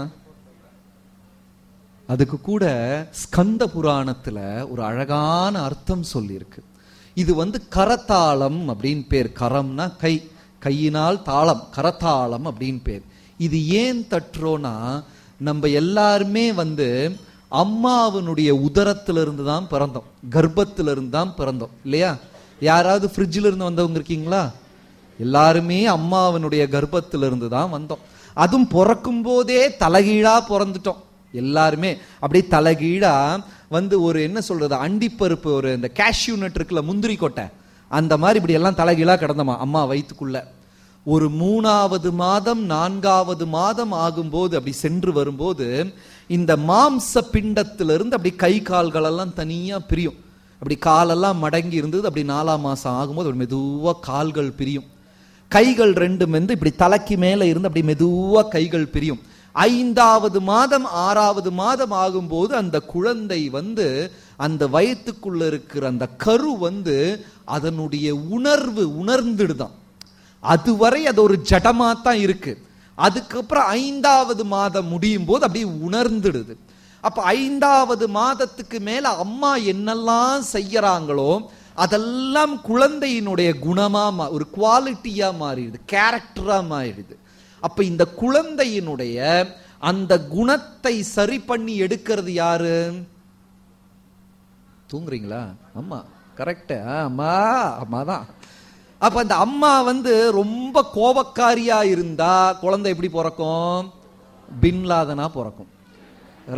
அதுக்கு கூட ஸ்கந்த புராணத்துல ஒரு அழகான அர்த்தம் சொல்லியிருக்கு இது வந்து கரத்தாளம் அப்படின்னு பேர் கரம்னா கை கையினால் தாளம் கரத்தாளம் அப்படின்னு பேர் இது ஏன் தட்டுறோம்னா நம்ம எல்லாருமே வந்து அம்மாவனுடைய உதரத்துல இருந்து தான் பிறந்தோம் கர்ப்பத்துல இருந்து தான் பிறந்தோம் இல்லையா யாராவது ஃப்ரிட்ஜில் இருந்து வந்தவங்க இருக்கீங்களா எல்லாருமே அம்மாவனுடைய கர்ப்பத்துல இருந்து தான் வந்தோம் அதுவும் பிறக்கும் போதே தலைகீழா பிறந்துட்டோம் எல்லாருமே அப்படியே தலைகீழா வந்து ஒரு என்ன சொல்றது அண்டிப்பருப்பு ஒரு இந்த கேஷ்யூ நட் இருக்குல்ல முந்திரி கொட்டை அந்த மாதிரி இப்படி எல்லாம் தலைகீழா கிடந்தமா அம்மா வயித்துக்குள்ள ஒரு மூணாவது மாதம் நான்காவது மாதம் ஆகும்போது அப்படி சென்று வரும்போது இந்த மாம்ச பிண்டத்திலிருந்து அப்படி கை கால்கள் எல்லாம் தனியா பிரியும் அப்படி காலெல்லாம் மடங்கி இருந்தது அப்படி நாலாம் மாசம் ஆகும்போது அப்படி மெதுவா கால்கள் பிரியும் கைகள் ரெண்டும் வந்து இப்படி தலைக்கு மேல இருந்து அப்படி மெதுவா கைகள் பிரியும் ஐந்தாவது மாதம் ஆறாவது மாதம் ஆகும்போது அந்த குழந்தை வந்து அந்த வயத்துக்குள்ள இருக்கிற அந்த கரு வந்து அதனுடைய உணர்வு உணர்ந்துடுதான் அதுவரை அது ஒரு ஜடமா தான் இருக்கு அதுக்கப்புறம் ஐந்தாவது மாதம் முடியும் போது அப்படியே உணர்ந்துடுது அப்ப ஐந்தாவது மாதத்துக்கு மேல அம்மா என்னெல்லாம் செய்யறாங்களோ அதெல்லாம் குழந்தையினுடைய குணமா மா- ஒரு குவாலிட்டியா மாறிடுது கேரக்டரா மாறிடுது அப்ப இந்த குழந்தையினுடைய அந்த குணத்தை சரி பண்ணி எடுக்கிறது யாரு தூங்குறீங்களா அம்மா கரெக்ட் அம்மா அம்மா தான் அப்ப அந்த அம்மா வந்து ரொம்ப கோபக்காரியா இருந்தா குழந்தை எப்படி பிறக்கும் பின்லாதனா பிறக்கும் ரைட்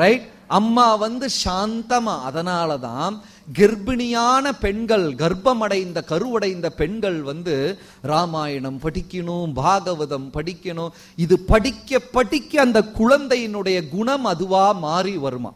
அம்மா வந்து சாந்தமா அதனாலதான் கர்ப்பிணியான பெண்கள் கர்ப்பமடைந்த கருவடைந்த பெண்கள் வந்து ராமாயணம் படிக்கணும் பாகவதம் படிக்கணும் இது படிக்க படிக்க அந்த குழந்தையினுடைய குணம் அதுவா மாறி வருமா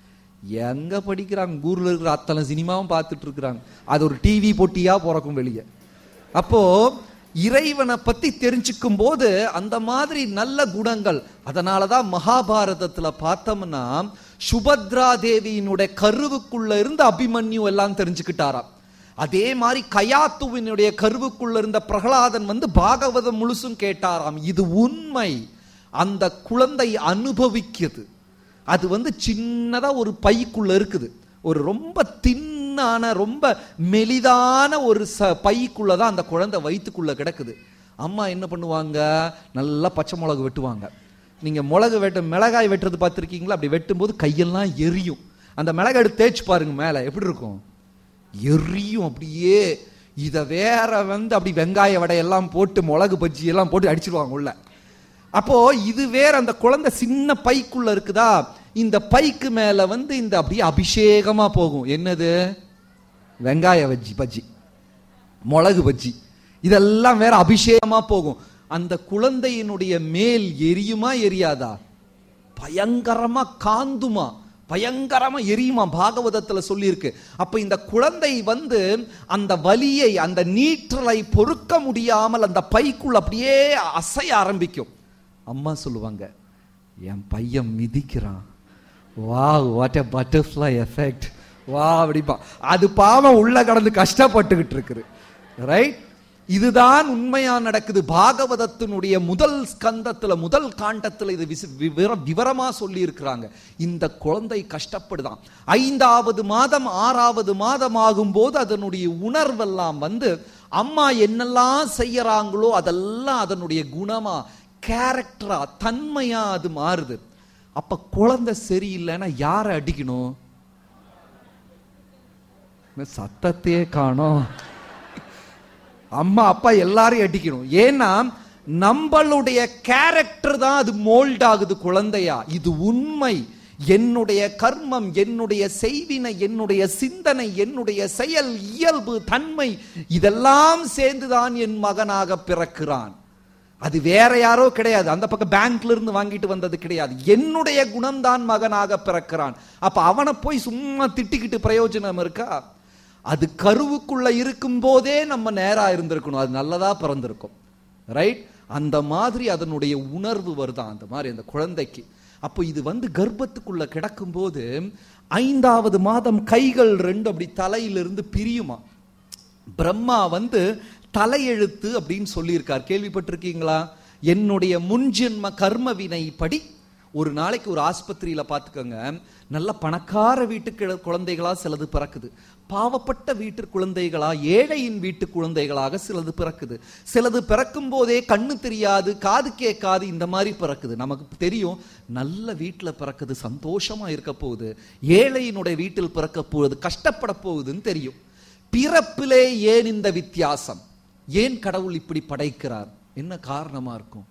எங்க படிக்கிறாங்க ஊர்ல இருக்கிற அத்தனை சினிமாவும் பார்த்துட்டு இருக்கிறாங்க அது ஒரு டிவி போட்டியா பிறக்கும் வெளியே அப்போ இறைவனை பத்தி தெரிஞ்சுக்கும் போது அந்த மாதிரி நல்ல குணங்கள் அதனாலதான் மகாபாரதத்துல பார்த்தோம்னா சுபத்ரா தேவியினுடைய கருவுக்குள்ள இருந்து அபிமன்யு எல்லாம் தெரிஞ்சுக்கிட்டாராம் அதே மாதிரி கயாத்துவினுடைய கருவுக்குள்ள இருந்த பிரகலாதன் வந்து பாகவதம் முழுசும் கேட்டாராம் இது உண்மை அந்த குழந்தை அனுபவிக்குது அது வந்து சின்னதா ஒரு பைக்குள்ள இருக்குது ஒரு ரொம்ப தின்னான ரொம்ப மெலிதான ஒரு ச பைக்குள்ள தான் அந்த குழந்தை வயிற்றுக்குள்ள கிடக்குது அம்மா என்ன பண்ணுவாங்க நல்லா பச்சை மிளகு வெட்டுவாங்க நீங்க மிளகு வெட்ட மிளகாய் வெட்டுறது பார்த்துருக்கீங்களா அப்படி வெட்டும்போது கையெல்லாம் எரியும் அந்த மிளகாய் எடுத்து தேய்ச்சி பாருங்க மேல எப்படி இருக்கும் எரியும் அப்படியே இத வேற வந்து அப்படி வெங்காய வடையெல்லாம் போட்டு மிளகு பஜ்ஜி எல்லாம் போட்டு அடிச்சிருவாங்க உள்ள அப்போ இது வேற அந்த குழந்தை சின்ன பைக்குள்ள இருக்குதா இந்த பைக்கு மேல வந்து இந்த அப்படியே அபிஷேகமா போகும் என்னது வெங்காய பஜ்ஜி பஜ்ஜி மிளகு பஜ்ஜி இதெல்லாம் வேற அபிஷேகமா போகும் அந்த குழந்தையினுடைய மேல் எரியுமா எரியாதா பயங்கரமா காந்துமா பயங்கரமா எரியுமா பாகவதத்துல சொல்லியிருக்கு அப்ப இந்த குழந்தை வந்து அந்த வலியை அந்த நீற்றலை பொறுக்க முடியாமல் அந்த பைக்குள் அப்படியே அசைய ஆரம்பிக்கும் அம்மா சொல்லுவாங்க என் பையன் மிதிக்கிறான் வா வாட் எ பட்டர்ஃப்ளை எஃபெக்ட் வா அப்படிப்பா அது பாவம் உள்ள கடந்து கஷ்டப்பட்டுக்கிட்டு இருக்குது ரைட் இதுதான் உண்மையா நடக்குது பாகவதத்தினுடைய முதல் ஸ்கந்தத்துல முதல் காண்டத்துல இது விசி- விவர- விவரமா சொல்லி இருக்கிறாங்க இந்த குழந்தை கஷ்டப்படுதான் ஐந்தாவது மாதம் ஆறாவது மாதம் ஆகும்போது அதனுடைய உணர்வெல்லாம் வந்து அம்மா என்னெல்லாம் செய்யறாங்களோ அதெல்லாம் அதனுடைய குணமா கேரக்டரா தன்மையா அது மாறுது அப்ப குழந்தை சரியில்லைன்னா யாரை அடிக்கணும் என்ன சத்தத்தையே காணோம் அம்மா அப்பா எல்லாரையும் அடிக்கணும் ஏன்னா நம்மளுடைய கேரக்டர் தான் அது மோல்ட் ஆகுது குழந்தையா இது உண்மை என்னுடைய கர்மம் என்னுடைய செய்வினை என்னுடைய சிந்தனை என்னுடைய செயல் இயல்பு தன்மை இதெல்லாம் சேர்ந்துதான் என் மகனாக பிறக்கிறான் அது வேற யாரோ கிடையாது அந்த பக்கம் பேங்க்ல இருந்து வாங்கிட்டு வந்தது கிடையாது என்னுடைய குணம்தான் மகனாக பிறக்கிறான் அப்ப அவனை போய் சும்மா திட்டிக்கிட்டு பிரயோஜனம் இருக்கா அது கருவுக்குள்ள இருக்கும் போதே நம்ம நேரா இருந்திருக்கணும் அது நல்லதா பிறந்திருக்கும் ரைட் அந்த மாதிரி அதனுடைய உணர்வு வருதான் அந்த மாதிரி அந்த குழந்தைக்கு அப்போ இது வந்து கர்ப்பத்துக்குள்ள கிடக்கும் போது ஐந்தாவது மாதம் கைகள் ரெண்டு அப்படி தலையிலிருந்து பிரியுமா பிரம்மா வந்து தலையெழுத்து அப்படின்னு சொல்லியிருக்கார் கேள்விப்பட்டிருக்கீங்களா என்னுடைய முன்ஜென்ம கர்ம வினை படி ஒரு நாளைக்கு ஒரு ஆஸ்பத்திரியில பார்த்துக்கோங்க நல்ல பணக்கார வீட்டு கிழ- குழந்தைகளா சிலது பிறக்குது பாவப்பட்ட வீட்டு குழந்தைகளா ஏழையின் வீட்டு குழந்தைகளாக சிலது பிறக்குது சிலது பிறக்கும் போதே கண்ணு தெரியாது காது கேட்காது இந்த மாதிரி பிறக்குது நமக்கு தெரியும் நல்ல வீட்டுல பிறக்குது சந்தோஷமா இருக்க போகுது ஏழையினுடைய வீட்டில் பிறக்க போகுது கஷ்டப்பட போகுதுன்னு தெரியும் பிறப்பிலே ஏன் இந்த வித்தியாசம் ஏன் கடவுள் இப்படி படைக்கிறார் என்ன காரணமா இருக்கும்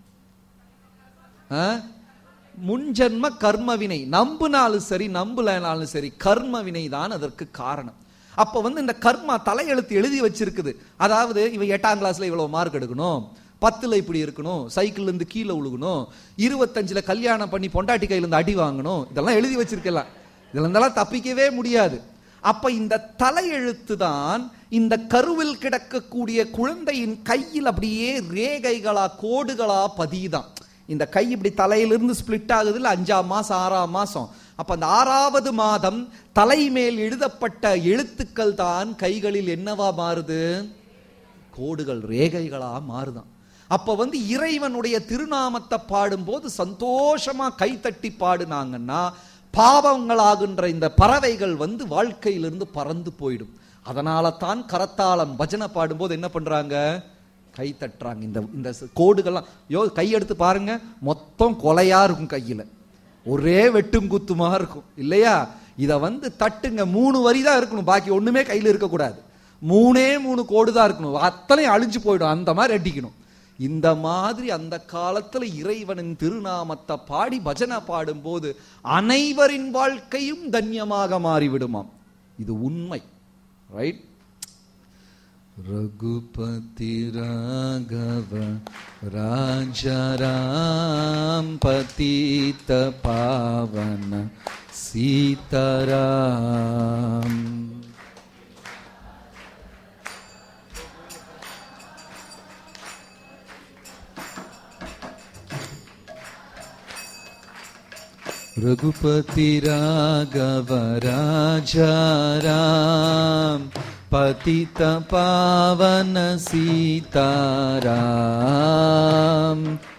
ஆ? முன்ஜென்ம கர்ம வினை நம்புனாலும் சரி நம்புலனாலும் சரி கர்ம வினை தான் அதற்கு காரணம் அப்ப வந்து இந்த கர்மா தலையெழுத்து எழுதி வச்சிருக்குது அதாவது இவன் எட்டாம் கிளாஸ்ல இவ்வளவு மார்க் எடுக்கணும் பத்துல இப்படி இருக்கணும் சைக்கிள்ல இருந்து கீழே விழுகணும் இருபத்தஞ்சுல கல்யாணம் பண்ணி பொண்டாட்டி கையில இருந்து அடி வாங்கணும் இதெல்லாம் எழுதி வச்சிருக்கலாம் இதுல இருந்தெல்லாம் தப்பிக்கவே முடியாது அப்ப இந்த தலையெழுத்து தான் இந்த கருவில் கிடக்கக்கூடிய குழந்தையின் கையில் அப்படியே ரேகைகளா கோடுகளா பதியுதான் இந்த கை இப்படி தலையிலிருந்து ஸ்பிளிட் ஆகுது இல்ல அஞ்சாம் மாசம் ஆறாம் மாசம் அப்ப அந்த ஆறாவது மாதம் தலைமேல் எழுதப்பட்ட எழுத்துக்கள் தான் கைகளில் என்னவா மாறுது கோடுகள் ரேகைகளா மாறுதான் அப்ப வந்து இறைவனுடைய திருநாமத்தை பாடும்போது சந்தோஷமா கைத்தட்டி பாடுனாங்கன்னா பாவங்களாகின்ற இந்த பறவைகள் வந்து வாழ்க்கையிலிருந்து பறந்து போயிடும் அதனால தான் கரத்தாளம் பஜனை பாடும்போது என்ன பண்றாங்க கை தட்டுறாங்க இந்த இந்த ச- கோடுகள்லாம் யோ கை எடுத்து பாருங்க மொத்தம் கொலையா இருக்கும் கையில ஒரே வெட்டும் குத்துமா இருக்கும் இல்லையா இத வந்து தட்டுங்க மூணு வரி தான் இருக்கணும் பாக்கி ஒண்ணுமே கையில இருக்கக்கூடாது மூணே மூணு கோடு தான் இருக்கணும் அத்தனையும் அழிஞ்சு போயிடும் அந்த மாதிரி அடிக்கணும் இந்த மாதிரி அந்த காலத்துல இறைவனின் திருநாமத்தை பாடி பஜனை பாடும்போது அனைவரின் வாழ்க்கையும் தன்யமாக மாறிவிடுமாம் இது உண்மை ரைட் रघुपति राघव राजा राम पतित पावन सीताराम रघुपति राघव राजा राम पतित पावन सीताराम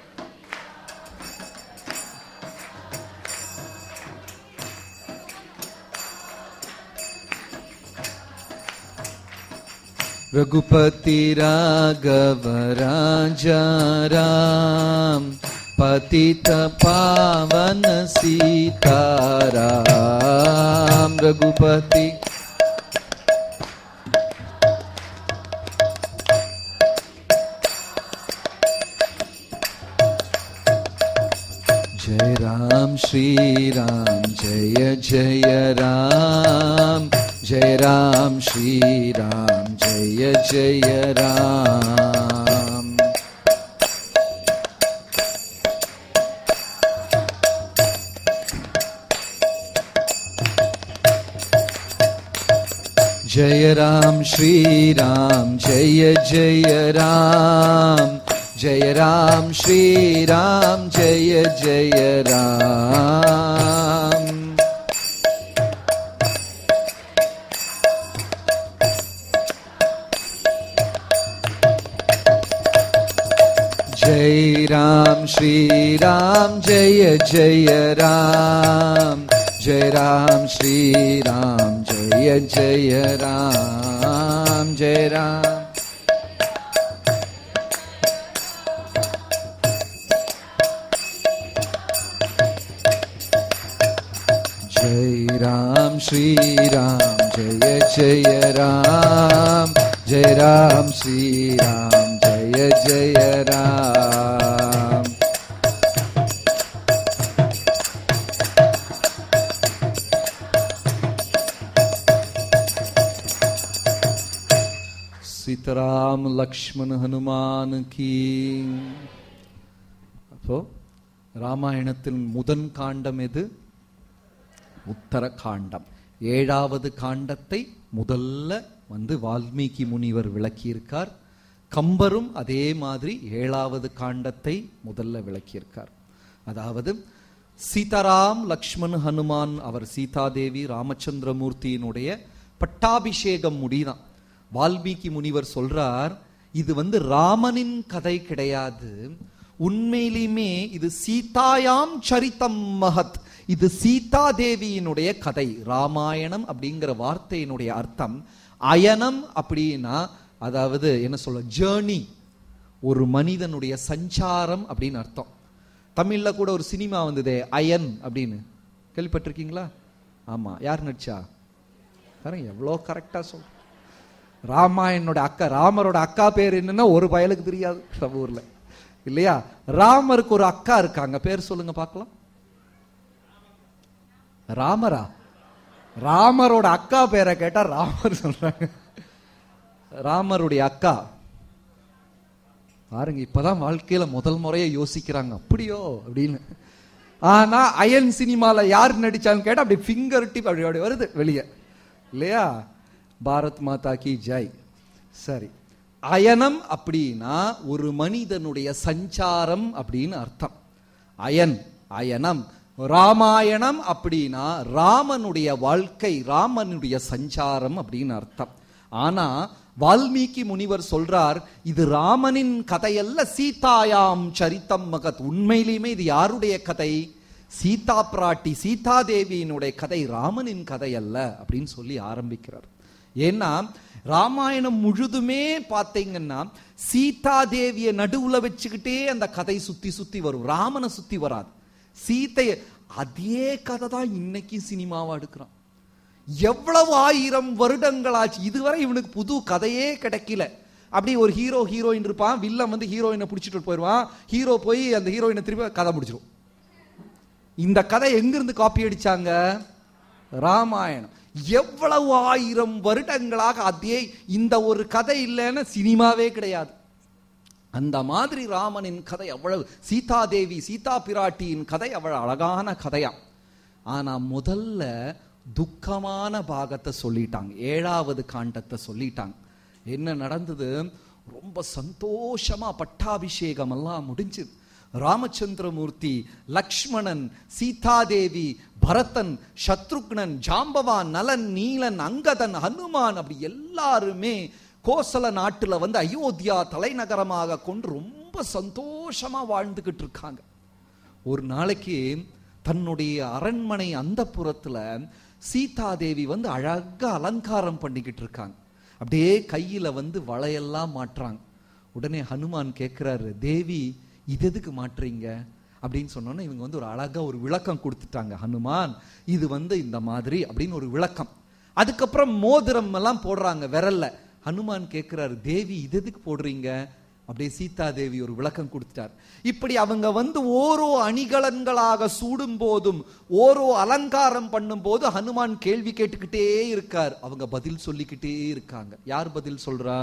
रघुपति राघव राजा राम पतित पावन सीताराम रघुपति जय राम श्री राम जय जय राम जय राम श्री राम जय जय राम जय राम श्री राम जय जय राम जय राम श्री राम जय जय राम जय राम श्री राम जय जय राम जय राम श्री राम जय जय राम जय राम जय राम श्री राम जय जय राम जय राम श्री राम जय जय राम सीताराम लक्ष्मण हनुमान की அப்போ ராமாயணத்தின் முதன் காண்டம் எது உத்தர காண்டம் ஏழாவது காண்டத்தை முதல்ல வந்து வால்மீகி முனிவர் விளக்கியிருக்கார் கம்பரும் அதே மாதிரி ஏழாவது காண்டத்தை முதல்ல விளக்கியிருக்கார் அதாவது சீதாராம் லக்ஷ்மண் ஹனுமான் அவர் சீதாதேவி ராமச்சந்திரமூர்த்தியினுடைய பட்டாபிஷேகம் முடிதான் வால்மீகி முனிவர் சொல்றார் இது வந்து ராமனின் கதை கிடையாது உண்மையிலுமே இது சீதாயாம் சரித்தம் மகத் இது சீதா தேவியினுடைய கதை ராமாயணம் அப்படிங்கிற வார்த்தையினுடைய அர்த்தம் அயனம் அப்படின்னா அதாவது என்ன சொல்ல ஜேர்னி ஒரு மனிதனுடைய சஞ்சாரம் அப்படின்னு அர்த்தம் தமிழ்ல கூட ஒரு சினிமா வந்ததே அயன் அப்படின்னு கேள்விப்பட்டிருக்கீங்களா ஆமா யார் நடிச்சா பாருங்க எவ்வளோ கரெக்டா சொல் ராமாயணோட அக்கா ராமரோட அக்கா பேர் என்னன்னா ஒரு பயலுக்கு தெரியாது நம்ம ஊர்ல இல்லையா ராமருக்கு ஒரு அக்கா இருக்காங்க பேர் சொல்லுங்க பார்க்கலாம் ராமரா ராமரோட அக்கா பேரை கேட்டா ராமர் சொல்றாங்க ராமருடைய அக்கா பாருங்க இப்பதான் வாழ்க்கையில முதல் முறையை யோசிக்கிறாங்க அப்படியோ அப்படின்னு ஆனா அயன் சினிமால யார் நடிச்சான்னு கேட்டா அப்படி ஃபிங்கர் டிப் அப்படி அப்படி வருது வெளியே இல்லையா பாரத் மாதா கி ஜெய் சரி அயனம் அப்படின்னா ஒரு மனிதனுடைய சஞ்சாரம் அப்படின்னு அர்த்தம் அயன் அயனம் ராமாயணம் அப்படின்னா ராமனுடைய வாழ்க்கை ராமனுடைய சஞ்சாரம் அப்படின்னு அர்த்தம் ஆனா வால்மீகி முனிவர் சொல்றார் இது ராமனின் கதையல்ல சீதாயாம் சரித்தம் மகத் உண்மையிலுமே இது யாருடைய கதை சீதா பிராட்டி சீதா தேவியினுடைய கதை ராமனின் கதை அல்ல அப்படின்னு சொல்லி ஆரம்பிக்கிறார் ஏன்னா ராமாயணம் முழுதுமே பார்த்தீங்கன்னா சீதா தேவிய நடுவுல வச்சுக்கிட்டே அந்த கதை சுத்தி சுத்தி வரும் ராமனை சுத்தி வராது சீதைய அதே கதை தான் இன்னைக்கு சினிமாவா எடுக்கிறான் எவ்வளவு ஆயிரம் வருடங்களாச்சு இதுவரை இவனுக்கு புது கதையே கிடைக்கல அப்படி ஒரு ஹீரோ ஹீரோயின் இருப்பான் வில்லன் வந்து ஹீரோயினை பிடிச்சிட்டு போயிடுவான் ஹீரோ போய் அந்த ஹீரோயினை திருப்பி கதை முடிச்சிடும் இந்த கதை எங்கிருந்து காப்பி அடிச்சாங்க ராமாயணம் எவ்வளவு ஆயிரம் வருடங்களாக அதே இந்த ஒரு கதை இல்லைன்னு சினிமாவே கிடையாது அந்த மாதிரி ராமனின் கதை அவ்வளவு சீதாதேவி சீதா பிராட்டியின் கதை அவ்வளவு அழகான கதையாம் ஆனா முதல்ல துக்கமான பாகத்தை சொல்லிட்டாங்க ஏழாவது காண்டத்தை சொல்லிட்டாங்க என்ன நடந்தது ரொம்ப சந்தோஷமா பட்டாபிஷேகம் எல்லாம் முடிஞ்சது ராமச்சந்திரமூர்த்தி லக்ஷ்மணன் சீதாதேவி பரதன் சத்ருக்னன் ஜாம்பவான் நலன் நீலன் அங்கதன் ஹனுமான் அப்படி எல்லாருமே கோசல நாட்டுல வந்து அயோத்தியா தலைநகரமாக கொண்டு ரொம்ப சந்தோஷமா வாழ்ந்துகிட்டு இருக்காங்க ஒரு நாளைக்கு தன்னுடைய அரண்மனை அந்த புறத்துல சீதாதேவி வந்து அழகா அலங்காரம் பண்ணிக்கிட்டு இருக்காங்க அப்படியே கையில வந்து வளையெல்லாம் மாட்டுறாங்க உடனே ஹனுமான் கேட்கிறாரு தேவி இது எதுக்கு மாட்டுறீங்க அப்படின்னு சொன்னோன்னே இவங்க வந்து ஒரு அழகா ஒரு விளக்கம் கொடுத்துட்டாங்க ஹனுமான் இது வந்து இந்த மாதிரி அப்படின்னு ஒரு விளக்கம் அதுக்கப்புறம் மோதிரம் எல்லாம் போடுறாங்க விரல்ல ஹனுமான் கேட்கிறாரு தேவி இது எதுக்கு போடுறீங்க அப்படியே சீதா தேவி ஒரு விளக்கம் கொடுத்துட்டார் இப்படி அவங்க வந்து ஓரோ அணிகலன்களாக சூடும் போதும் ஓரோ அலங்காரம் பண்ணும் போது ஹனுமான் கேள்வி கேட்டுக்கிட்டே இருக்கார் அவங்க பதில் சொல்லிக்கிட்டே இருக்காங்க யார் பதில் சொல்றா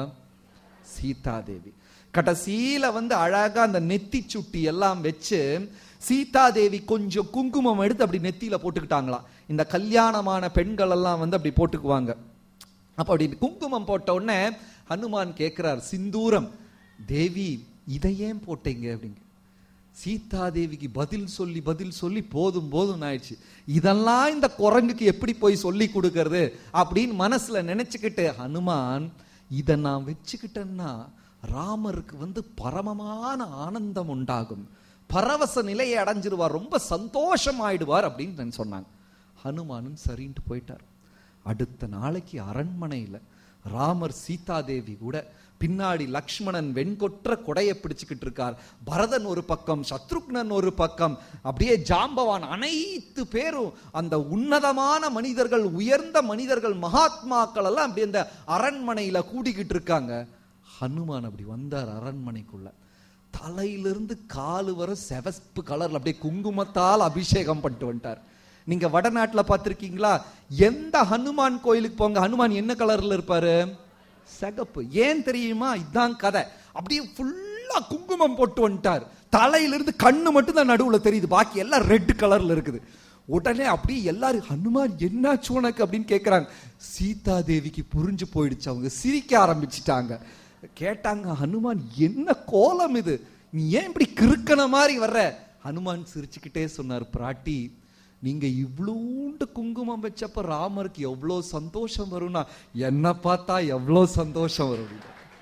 சீதா தேவி கடைசியில வந்து அழகா அந்த நெத்தி சுட்டி எல்லாம் வச்சு சீதா தேவி கொஞ்சம் குங்குமம் எடுத்து அப்படி நெத்தியில போட்டுக்கிட்டாங்களாம் இந்த கல்யாணமான பெண்கள் எல்லாம் வந்து அப்படி போட்டுக்குவாங்க அப்ப அப்படி குங்குமம் போட்ட உடனே ஹனுமான் கேட்கிறார் சிந்தூரம் தேவி இதை ஏன் போட்டீங்க அப்படிங்க சீதா தேவிக்கு பதில் சொல்லி பதில் சொல்லி போதும் போதும் ஆயிடுச்சு இதெல்லாம் இந்த குரங்குக்கு எப்படி போய் சொல்லி கொடுக்கறது அப்படின்னு மனசுல நினைச்சுக்கிட்டு ஹனுமான் இதை நான் வச்சுக்கிட்டேன்னா ராமருக்கு வந்து பரமமான ஆனந்தம் உண்டாகும் பரவச நிலையை அடைஞ்சிருவார் ரொம்ப சந்தோஷம் ஆயிடுவார் அப்படின்னு சொன்னாங்க ஹனுமானும் சரின்ட்டு போயிட்டார் அடுத்த நாளைக்கு அரண்மனையில ராமர் சீதாதேவி கூட பின்னாடி லக்ஷ்மணன் வெண்கொற்ற கொடையை பிடிச்சுக்கிட்டு இருக்கார் பரதன் ஒரு பக்கம் சத்ருக்னன் ஒரு பக்கம் அப்படியே ஜாம்பவான் அனைத்து பேரும் அந்த உன்னதமான மனிதர்கள் உயர்ந்த மனிதர்கள் மகாத்மாக்கள் எல்லாம் அப்படி அந்த அரண்மனையில கூடிக்கிட்டு இருக்காங்க ஹனுமான் அப்படி வந்தார் அரண்மனைக்குள்ள தலையிலிருந்து காலு வரை செவப்பு கலர்ல அப்படியே குங்குமத்தால் அபிஷேகம் பண்ணிட்டு வந்துட்டார் நீங்க வடநாட்டுல பார்த்திருக்கீங்களா எந்த ஹனுமான் கோயிலுக்கு போங்க ஹனுமான் என்ன கலர்ல இருப்பாரு சிகப்பு ஏன் தெரியுமா இதான் கதை அப்படியே ஃபுல்லா குங்குமம் போட்டு வந்துட்டார் தலையிலிருந்து கண்ணு மட்டும் தான் நடுவுல தெரியுது பாக்கி எல்லாம் ரெட் கலர்ல இருக்குது உடனே அப்படியே எல்லாரும் ஹனுமான் என்னாச்சு உனக்கு அப்படின்னு கேட்கிறாங்க சீதா தேவிக்கு புரிஞ்சு போயிடுச்சு அவங்க சிரிக்க ஆரம்பிச்சிட்டாங்க கேட்டாங்க ஹனுமான் என்ன கோலம் இது நீ ஏன் இப்படி கிறுக்கன மாதிரி வர்ற ஹனுமான் சிரிச்சுக்கிட்டே சொன்னார் பிராட்டி நீங்க இவ்வளோண்டு குங்குமம் வச்சப்ப ராமருக்கு எவ்வளோ சந்தோஷம் வரும்னா என்ன பார்த்தா எவ்வளோ சந்தோஷம் வரும்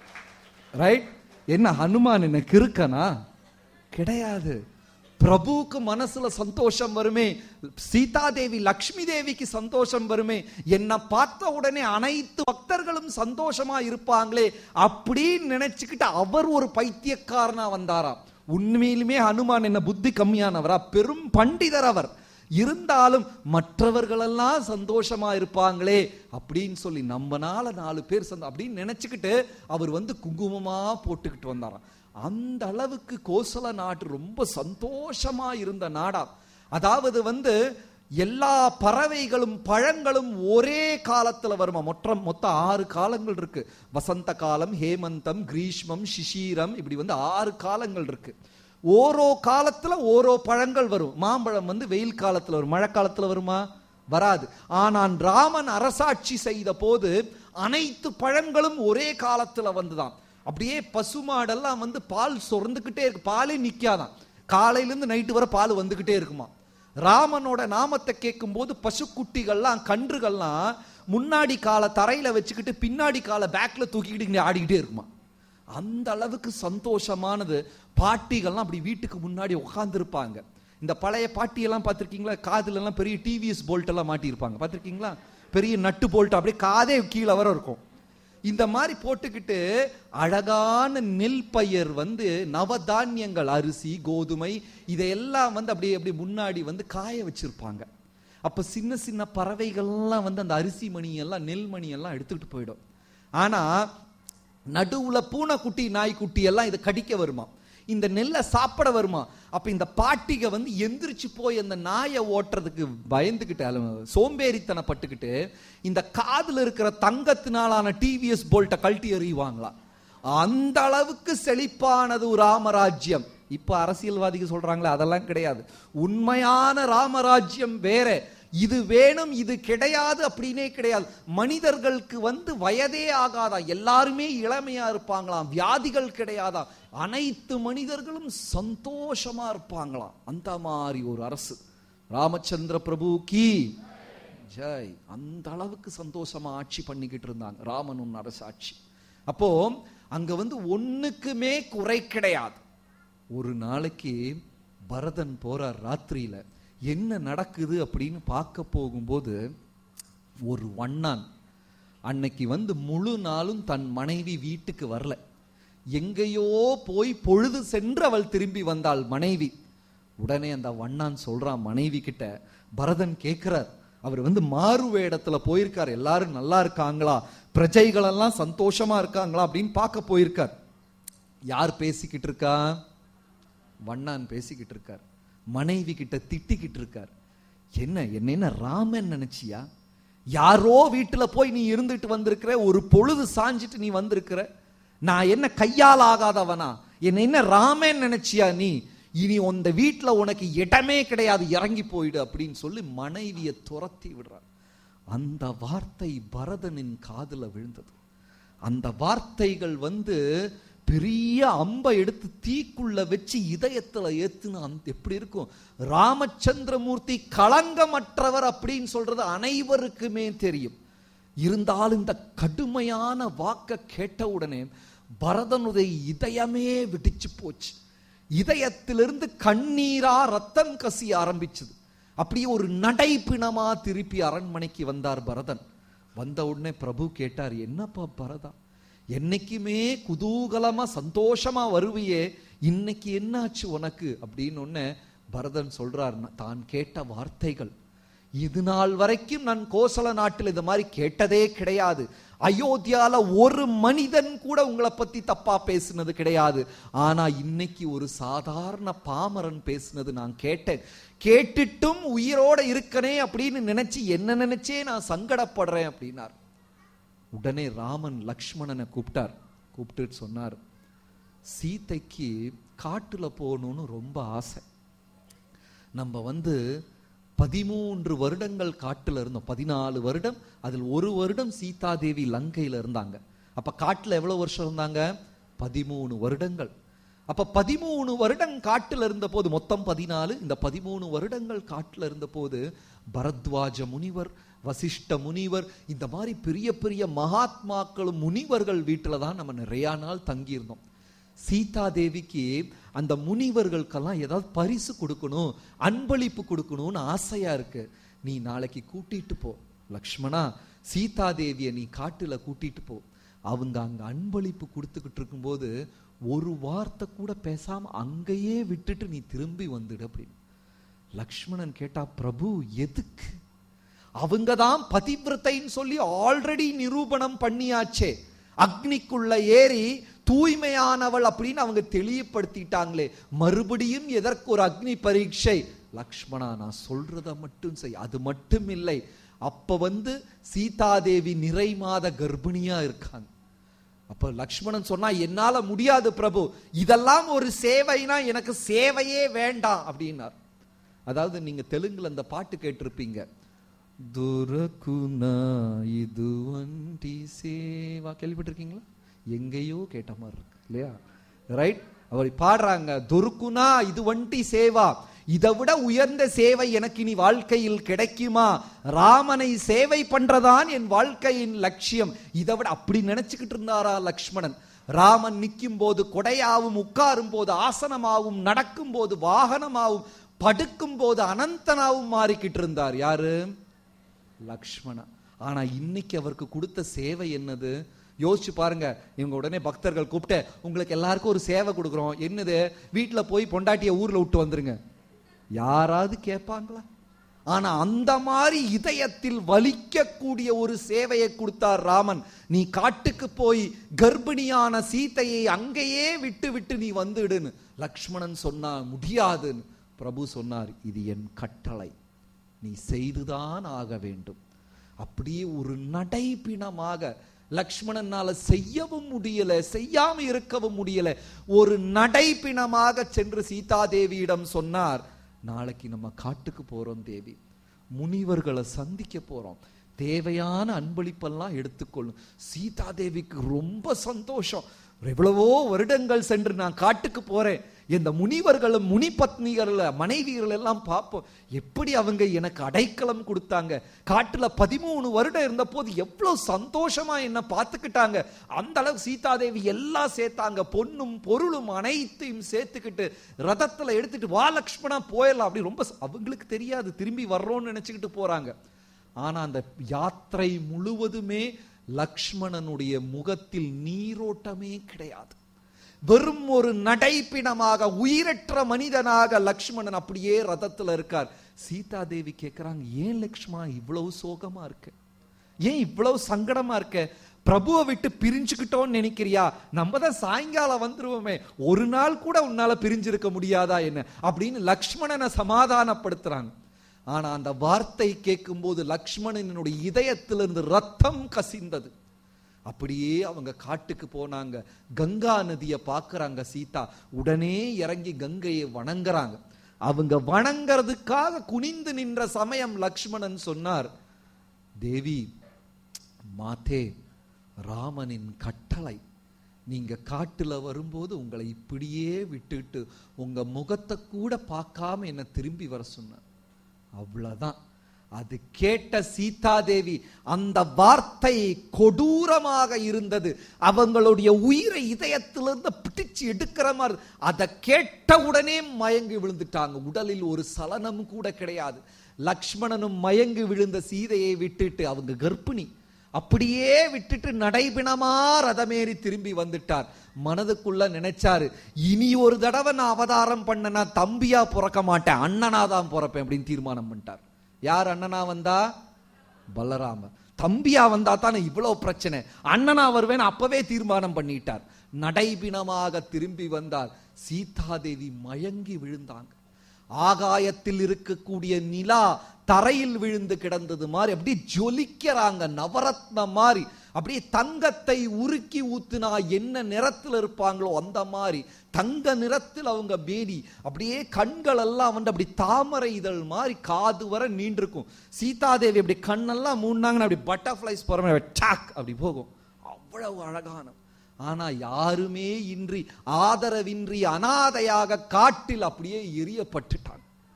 ரைட் என்ன ஹனுமான் என்ன கிறுக்கனா கிடையாது பிரபுவுக்கு மனசுல சந்தோஷம் வருமே சீதா தேவி லக்ஷ்மி தேவிக்கு சந்தோஷம் வருமே என்ன பார்த்த உடனே அனைத்து பக்தர்களும் சந்தோஷமா இருப்பாங்களே அப்படின்னு நினைச்சுக்கிட்டு அவர் ஒரு பைத்தியக்காரனா வந்தாராம் உண்மையிலுமே ஹனுமான் என்ன புத்தி கம்மியானவரா பெரும் பண்டிதர் அவர் இருந்தாலும் மற்றவர்களெல்லாம் சந்தோஷமா இருப்பாங்களே அப்படின்னு சொல்லி நம்மனால நாலு பேர் சந்தோ அப்படின்னு நினைச்சுக்கிட்டு அவர் வந்து குங்குமமா போட்டுக்கிட்டு வந்தாராம் அந்த அளவுக்கு கோசல நாடு ரொம்ப சந்தோஷமா இருந்த நாடா அதாவது வந்து எல்லா பறவைகளும் பழங்களும் ஒரே காலத்துல வருமா மொத்தம் மொத்தம் ஆறு காலங்கள் இருக்கு வசந்த காலம் ஹேமந்தம் கிரீஷ்மம் சிஷீரம் இப்படி வந்து ஆறு காலங்கள் இருக்கு ஓரோ காலத்துல ஓரோ பழங்கள் வரும் மாம்பழம் வந்து வெயில் காலத்துல வரும் மழை காலத்துல வருமா வராது ஆனால் ராமன் அரசாட்சி செய்த போது அனைத்து பழங்களும் ஒரே காலத்துல வந்துதான் அப்படியே பசுமாடெல்லாம் வந்து பால் சொர்ந்துக்கிட்டே இருக்கு பாலே நிக்காதான் காலையிலேருந்து நைட்டு வரை பால் வந்துகிட்டே இருக்குமா ராமனோட நாமத்தை கேட்கும் போது பசுக்குட்டிகள்லாம் கன்றுகள்லாம் முன்னாடி கால தரையில வச்சுக்கிட்டு பின்னாடி கால பேக்ல தூக்கிக்கிட்டு இங்க ஆடிக்கிட்டே இருக்குமா அந்த அளவுக்கு சந்தோஷமானது பாட்டிகள்லாம் அப்படி வீட்டுக்கு முன்னாடி உட்காந்துருப்பாங்க இந்த பழைய பாட்டியெல்லாம் பார்த்துருக்கீங்களா காதுல எல்லாம் பெரிய டிவிஎஸ் போல்ட் எல்லாம் மாட்டியிருப்பாங்க பார்த்துருக்கீங்களா பெரிய நட்டு போல்ட் அப்படியே காதே கீழே வர இருக்கும் இந்த மாதிரி போட்டுக்கிட்டு அழகான நெல் பயிர் வந்து நவதானியங்கள் அரிசி கோதுமை இதையெல்லாம் வந்து அப்படியே அப்படி முன்னாடி வந்து காய வச்சிருப்பாங்க அப்ப சின்ன சின்ன பறவைகள்லாம் வந்து அந்த அரிசி மணி எல்லாம் நெல் மணி எல்லாம் எடுத்துக்கிட்டு போயிடும் ஆனா நடுவுல பூனைக்குட்டி நாய்க்குட்டி எல்லாம் இதை கடிக்க வருமா இந்த நெல்லை சாப்பிட வருமா அப்ப இந்த பாட்டிக வந்து எந்திரிச்சு போய் அந்த நாயை ஓட்டுறதுக்கு பயந்துகிட்டு அல- சோம்பேறித்தனப்பட்டுக்கிட்டு இந்த காதுல இருக்கிற தங்கத்தினாலான டிவிஎஸ் போல்ட்டை கழட்டி எறிவாங்களாம் அந்த அளவுக்கு செழிப்பானது ஒரு ராமராஜ்யம் இப்ப அரசியல்வாதிகள் சொல்றாங்களே அதெல்லாம் கிடையாது உண்மையான ராமராஜ்யம் வேற இது வேணும் இது கிடையாது அப்படின்னே கிடையாது மனிதர்களுக்கு வந்து வயதே ஆகாதாம் எல்லாருமே இளமையா இருப்பாங்களாம் வியாதிகள் கிடையாதாம் அனைத்து மனிதர்களும் சந்தோஷமா இருப்பாங்களாம் அந்த மாதிரி ஒரு அரசு ராமச்சந்திர பிரபு கி ஜெய் அந்த அளவுக்கு சந்தோஷமா ஆட்சி பண்ணிக்கிட்டு இருந்தாங்க ராமன் உன் அரசாட்சி அப்போ அங்க வந்து ஒண்ணுக்குமே குறை கிடையாது ஒரு நாளைக்கு பரதன் போறார் ராத்திரியில என்ன நடக்குது அப்படின்னு பார்க்க போகும்போது ஒரு வண்ணான் அன்னைக்கு வந்து முழு நாளும் தன் மனைவி வீட்டுக்கு வரல எங்கேயோ போய் பொழுது சென்று அவள் திரும்பி வந்தாள் மனைவி உடனே அந்த வண்ணான் சொல்றான் மனைவி கிட்ட பரதன் கேட்கிறார் அவர் வந்து மாறு வேடத்துல போயிருக்கார் எல்லாரும் நல்லா இருக்காங்களா பிரஜைகள் எல்லாம் சந்தோஷமா இருக்காங்களா அப்படின்னு பார்க்க போயிருக்கார் யார் பேசிக்கிட்டு இருக்கா வண்ணான் பேசிக்கிட்டு இருக்கார் மனைவி கிட்ட திட்டிக்கிட்டு இருக்கார் என்ன என்ன என்ன ராமன் நினைச்சியா யாரோ வீட்டுல போய் நீ இருந்துட்டு வந்திருக்கிற ஒரு பொழுது சாஞ்சிட்டு நீ வந்திருக்கிற நான் என்ன கையால் ஆகாதவனா என்ன என்ன ராமன் நினைச்சியா நீ இனி அந்த வீட்டுல உனக்கு இடமே கிடையாது இறங்கி போயிடு அப்படின்னு சொல்லி மனைவியை துரத்தி விடுறார் அந்த வார்த்தை பரதனின் காதுல விழுந்தது அந்த வார்த்தைகள் வந்து பெரிய அம்பை எடுத்து தீக்குள்ள வச்சு இதயத்துல ஏத்துன அந்த எப்படி இருக்கும் ராமச்சந்திரமூர்த்தி களங்கமற்றவர் அப்படின்னு சொல்றது அனைவருக்குமே தெரியும் இருந்தாலும் இந்த கடுமையான வாக்க கேட்ட உடனே பரதனுடைய இதயமே வெடிச்சு போச்சு இதயத்திலிருந்து கண்ணீரா ரத்தம் கசி ஆரம்பிச்சது அப்படியே ஒரு நடைப்பிணமா திருப்பி அரண்மனைக்கு வந்தார் பரதன் வந்த உடனே பிரபு கேட்டார் என்னப்பா பரதா என்னைக்குமே குதூகலமா சந்தோஷமா வருவியே இன்னைக்கு என்னாச்சு உனக்கு அப்படின்னு உடனே பரதன் சொல்றார் "நான் தான் கேட்ட வார்த்தைகள் இது நாள் வரைக்கும் நான் கோசல நாட்டில் இது மாதிரி கேட்டதே கிடையாது அயோத்தியால ஒரு மனிதன் கூட உங்களை பத்தி தப்பா பேசுனது கிடையாது ஆனா இன்னைக்கு ஒரு சாதாரண பாமரன் பேசுனது நான் கேட்டேன் கேட்டுட்டும் உயிரோட இருக்கனே அப்படின்னு நினைச்சு என்ன நினைச்சே நான் சங்கடப்படுறேன் அப்படின்னார் உடனே ராமன் லக்ஷ்மணனை கூப்பிட்டார் கூப்பிட்டு சொன்னார் சீதைக்கு காட்டுல போகணும்னு ரொம்ப ஆசை நம்ம வந்து பதிமூன்று வருடங்கள் காட்டுல இருந்தோம் பதினாலு வருடம் அதில் ஒரு வருடம் சீதாதேவி லங்கையில இருந்தாங்க அப்ப காட்டுல எவ்வளவு வருஷம் இருந்தாங்க பதிமூணு வருடங்கள் அப்ப பதிமூணு வருடம் காட்டுல இருந்த போது மொத்தம் பதினாலு இந்த பதிமூணு வருடங்கள் காட்டுல இருந்த போது பரத்வாஜ முனிவர் வசிஷ்ட முனிவர் இந்த மாதிரி பெரிய பெரிய மகாத்மாக்களும் முனிவர்கள் வீட்டுல தான் நம்ம நிறைய நாள் தங்கியிருந்தோம் சீதா தேவிக்கு அந்த முனிவர்களுக்கெல்லாம் ஏதாவது பரிசு கொடுக்கணும் அன்பளிப்பு கொடுக்கணும்னு ஆசையா இருக்கு நீ நாளைக்கு கூட்டிட்டு போ லக்ஷ்மணா சீதா தேவியை நீ காட்டுல கூட்டிட்டு போ அவங்க அங்க அன்பளிப்பு கொடுத்துக்கிட்டு இருக்கும்போது ஒரு வார்த்தை கூட பேசாம அங்கேயே விட்டுட்டு நீ திரும்பி வந்துடு அப்படின்னு லக்ஷ்மணன் கேட்டா பிரபு எதுக்கு அவங்க தான் பதிவிரத்தைன்னு சொல்லி ஆல்ரெடி நிரூபணம் பண்ணியாச்சே அக்னிக்குள்ள ஏறி தூய்மையானவள் அப்படின்னு அவங்க தெளிவுபடுத்திட்டாங்களே மறுபடியும் எதற்கு ஒரு அக்னி பரீட்சை லக்ஷ்மணா நான் சொல்றத மட்டும் செய் அது மட்டும் இல்லை அப்ப வந்து சீதாதேவி நிறை மாத கர்ப்பிணியா இருக்காங்க அப்ப லக்ஷ்மணன் சொன்னா என்னால முடியாது பிரபு இதெல்லாம் ஒரு சேவைனா எனக்கு சேவையே வேண்டாம் அப்படின்னார் அதாவது நீங்க தெலுங்குல அந்த பாட்டு கேட்டிருப்பீங்க துரகுனா இது வண்டி சேவா கேள்விப்பட்டிருக்கீங்களா எங்கேயோ கேட்ட மாதிரி இருக்கு இல்லையா ரைட் அவர் பாடுறாங்க துருக்குனா இது வண்டி சேவா இதை விட உயர்ந்த சேவை எனக்கு இனி வாழ்க்கையில் கிடைக்குமா ராமனை சேவை பண்றதான் என் வாழ்க்கையின் லட்சியம் இதை விட அப்படி நினைச்சுக்கிட்டு இருந்தாரா லக்ஷ்மணன் ராமன் நிற்கும் போது கொடையாவும் உட்காரும் போது ஆசனமாவும் நடக்கும் போது வாகனமாவும் படுக்கும் போது அனந்தனாவும் மாறிக்கிட்டு இருந்தார் யாரு லக்ஷ்மணா ஆனா இன்னைக்கு அவருக்கு கொடுத்த சேவை என்னது யோசிச்சு பாருங்க இவங்க உடனே பக்தர்கள் கூப்பிட்டு உங்களுக்கு எல்லாருக்கும் ஒரு சேவை கொடுக்குறோம் என்னது வீட்டுல போய் பொண்டாட்டிய ஊர்ல விட்டு வந்துருங்க யாராவது கேட்பாங்களா ஆனா அந்த மாதிரி இதயத்தில் வலிக்கக்கூடிய ஒரு சேவையை கொடுத்தார் ராமன் நீ காட்டுக்கு போய் கர்ப்பிணியான சீதையை அங்கேயே விட்டு விட்டு நீ வந்துடுன்னு லக்ஷ்மணன் சொன்னா முடியாதுன்னு பிரபு சொன்னார் இது என் கட்டளை நீ செய்துதான் ஆக வேண்டும் அப்படியே ஒரு நடைபிணமாக லக்ஷ்மணனால செய்யவும் முடியல செய்யாம இருக்கவும் முடியல ஒரு நடைபிணமாக சென்று சீதாதேவியிடம் சொன்னார் நாளைக்கு நம்ம காட்டுக்கு போறோம் தேவி முனிவர்களை சந்திக்க போறோம் தேவையான அன்பளிப்பெல்லாம் எடுத்துக்கொள்ளும் சீதாதேவிக்கு ரொம்ப சந்தோஷம் எவ்வளவோ வருடங்கள் சென்று நான் காட்டுக்கு போறேன் இந்த முனிவர்களும் முனி பத்னிகள் மனைவிகள் எல்லாம் பார்ப்போம் எப்படி அவங்க எனக்கு அடைக்கலம் கொடுத்தாங்க காட்டுல பதிமூணு வருடம் இருந்த போது எவ்வளவு சந்தோஷமா என்ன பார்த்துக்கிட்டாங்க அந்த அளவுக்கு சீதாதேவி எல்லாம் சேர்த்தாங்க பொண்ணும் பொருளும் அனைத்தையும் சேர்த்துக்கிட்டு ரதத்துல எடுத்துட்டு வா லக்ஷ்மணா போயிடலாம் அப்படி ரொம்ப ச- அவங்களுக்கு தெரியாது திரும்பி வர்றோம்னு நினைச்சுக்கிட்டு போறாங்க ஆனா அந்த யாத்திரை முழுவதுமே லக்ஷ்மணனுடைய முகத்தில் நீரோட்டமே கிடையாது வெறும் ஒரு நடைப்பிணமாக உயிரற்ற மனிதனாக லக்ஷ்மணன் அப்படியே ரதத்துல இருக்கார் சீதா தேவி கேக்குறாங்க ஏன் லக்ஷ்மணா இவ்வளவு சோகமா இருக்க ஏன் இவ்வளவு சங்கடமா இருக்க பிரபுவை விட்டு பிரிஞ்சுக்கிட்டோம்னு நினைக்கிறியா நம்ம தான் சாயங்காலம் வந்துருவோமே ஒரு நாள் கூட உன்னால பிரிஞ்சிருக்க முடியாதா என்ன அப்படின்னு லக்ஷ்மணனை சமாதானப்படுத்துறாங்க ஆனா அந்த வார்த்தை கேட்கும்போது லக்ஷ்மணனுடைய இதயத்திலிருந்து ரத்தம் கசிந்தது அப்படியே அவங்க காட்டுக்கு போனாங்க கங்கா நதியை பார்க்கறாங்க சீதா உடனே இறங்கி கங்கையை வணங்குறாங்க அவங்க வணங்குறதுக்காக குனிந்து நின்ற சமயம் லக்ஷ்மணன் சொன்னார் தேவி மாதே ராமனின் கட்டளை நீங்க காட்டுல வரும்போது உங்களை இப்படியே விட்டுட்டு உங்க முகத்தை கூட பார்க்காம என்ன திரும்பி வர சொன்னார் அவ்வளவுதான் அது கேட்ட சீதாதேவி அந்த வார்த்தை கொடூரமாக இருந்தது அவங்களுடைய உயிரை இதயத்திலிருந்து பிடிச்சு எடுக்கிற மாதிரி அதை கேட்ட உடனே மயங்கி விழுந்துட்டாங்க உடலில் ஒரு சலனம் கூட கிடையாது லக்ஷ்மணனும் மயங்கி விழுந்த சீதையை விட்டுட்டு அவங்க கர்ப்பிணி அப்படியே விட்டுட்டு நடைபிணமா ரதமேறி திரும்பி வந்துட்டார் மனதுக்குள்ள நினைச்சாரு இனி ஒரு தடவை நான் அவதாரம் பண்ணனா தம்பியா பிறக்க மாட்டேன் அண்ணனா தான் பிறப்பேன் அப்படின்னு தீர்மானம் பண்ணிட்டார் யார் அண்ணனா வந்தா பலராமர் தம்பியா வந்தா தானே இவ்வளவு பிரச்சனை அண்ணனா வருவேன் அப்பவே தீர்மானம் பண்ணிட்டார் நடைபிணமாக திரும்பி வந்தார் சீதாதேவி மயங்கி விழுந்தாங்க ஆகாயத்தில் இருக்கக்கூடிய நிலா தரையில் விழுந்து கிடந்தது மாதிரி அப்படியே ஜொலிக்கிறாங்க நவரத்னம் மாதிரி அப்படியே தங்கத்தை உருக்கி ஊத்துனா என்ன நிறத்தில் இருப்பாங்களோ அந்த மாதிரி தங்க நிறத்தில் அவங்க மேனி அப்படியே கண்கள் எல்லாம் வந்து அப்படி தாமரை இதழ் மாதிரி காது வர நீண்டிருக்கும் சீதாதேவி அப்படி கண்ணெல்லாம் மூடினாங்கன்னா அப்படி பட்டர்ஃபிளைஸ் போற மாதிரி டாக் அப்படி போகும் அவ்வளவு அழகான ஆனா யாருமே இன்றி ஆதரவின்றி அனாதையாக காட்டில் அப்படியே எரியப்பட்டுட்டாங்க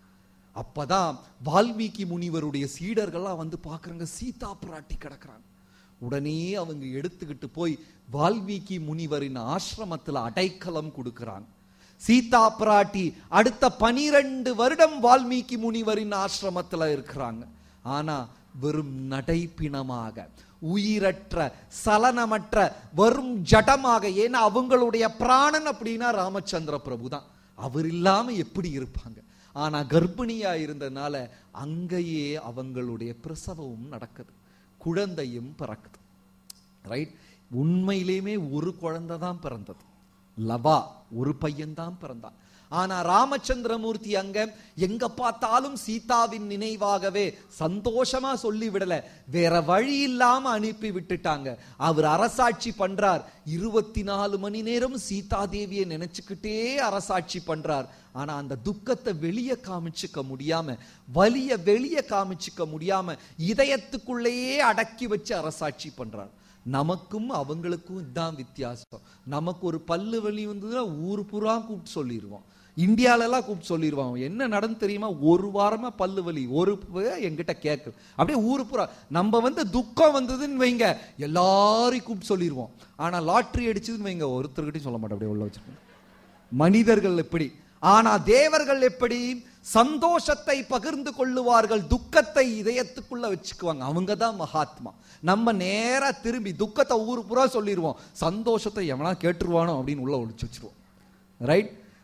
அப்பதான் வால்மீகி முனிவருடைய சீடர்கள்லாம் வந்து பார்க்கறாங்க சீதா பிராட்டி கிடக்குறாங்க உடனே அவங்க எடுத்துக்கிட்டு போய் வால்மீகி முனிவரின் ஆசிரமத்துல அடைக்கலம் கொடுக்கறாங்க சீதா பிராட்டி அடுத்த பனிரெண்டு வருடம் வால்மீகி முனிவரின் ஆசிரமத்துல இருக்கிறாங்க ஆனா வெறும் நடைப்பிணமாக உயிரற்ற சலனமற்ற வெறும் ஜடமாக ஏன்னா அவங்களுடைய பிராணன் அப்படின்னா ராமச்சந்திர பிரபு தான் அவர் இல்லாம எப்படி இருப்பாங்க ஆனா கர்ப்பிணியா இருந்தனால அங்கேயே அவங்களுடைய பிரசவமும் நடக்குது குழந்தையும் பிறக்குது ரைட் உண்மையிலேயுமே ஒரு குழந்தை தான் பிறந்தது லவா ஒரு பையன் தான் பிறந்தான் ஆனா ராமச்சந்திரமூர்த்தி அங்க எங்க பார்த்தாலும் சீதாவின் நினைவாகவே சந்தோஷமா சொல்லி விடல வேற வழி இல்லாம அனுப்பி விட்டுட்டாங்க அவர் அரசாட்சி பண்றார் இருபத்தி நாலு மணி நேரம் சீதா தேவியை நினைச்சுக்கிட்டே அரசாட்சி பண்றார் ஆனா அந்த துக்கத்தை வெளியே காமிச்சுக்க முடியாம வலிய வெளியே காமிச்சுக்க முடியாம இதயத்துக்குள்ளேயே அடக்கி வச்சு அரசாட்சி பண்றார் நமக்கும் அவங்களுக்கும் இதுதான் வித்தியாசம் நமக்கு ஒரு பல்லு வலி வந்ததுன்னா ஊர் பூரா கூப்பிட்டு சொல்லிடுவோம் இந்தியால எல்லாம் கூப்பிட்டு சொல்லிடுவான் என்ன நடந்து தெரியுமா ஒரு வாரமா பல்லு வலி ஒரு ப- என்கிட்ட கேட்கு அப்படியே ஊரு பூரா நம்ம வந்து துக்கம் வந்ததுன்னு வைங்க எல்லாரையும் கூப்பிட்டு சொல்லிடுவோம் ஆனா லாட்ரி அடிச்சதுன்னு வைங்க ஒருத்தர்கிட்டயும் சொல்ல மாட்டோம் அப்படியே உள்ள வச்சிருக்கோம் மனிதர்கள் எப்படி ஆனா தேவர்கள் எப்படி சந்தோஷத்தை பகிர்ந்து கொள்ளுவார்கள் துக்கத்தை இதயத்துக்குள்ள வச்சுக்குவாங்க அவங்க தான் மகாத்மா நம்ம நேரா திரும்பி துக்கத்தை ஊரு பூரா சொல்லிடுவோம் சந்தோஷத்தை எவனா கேட்டுருவானோ அப்படின்னு உள்ள ஒழிச்சு வச்சிருவோம் ரைட்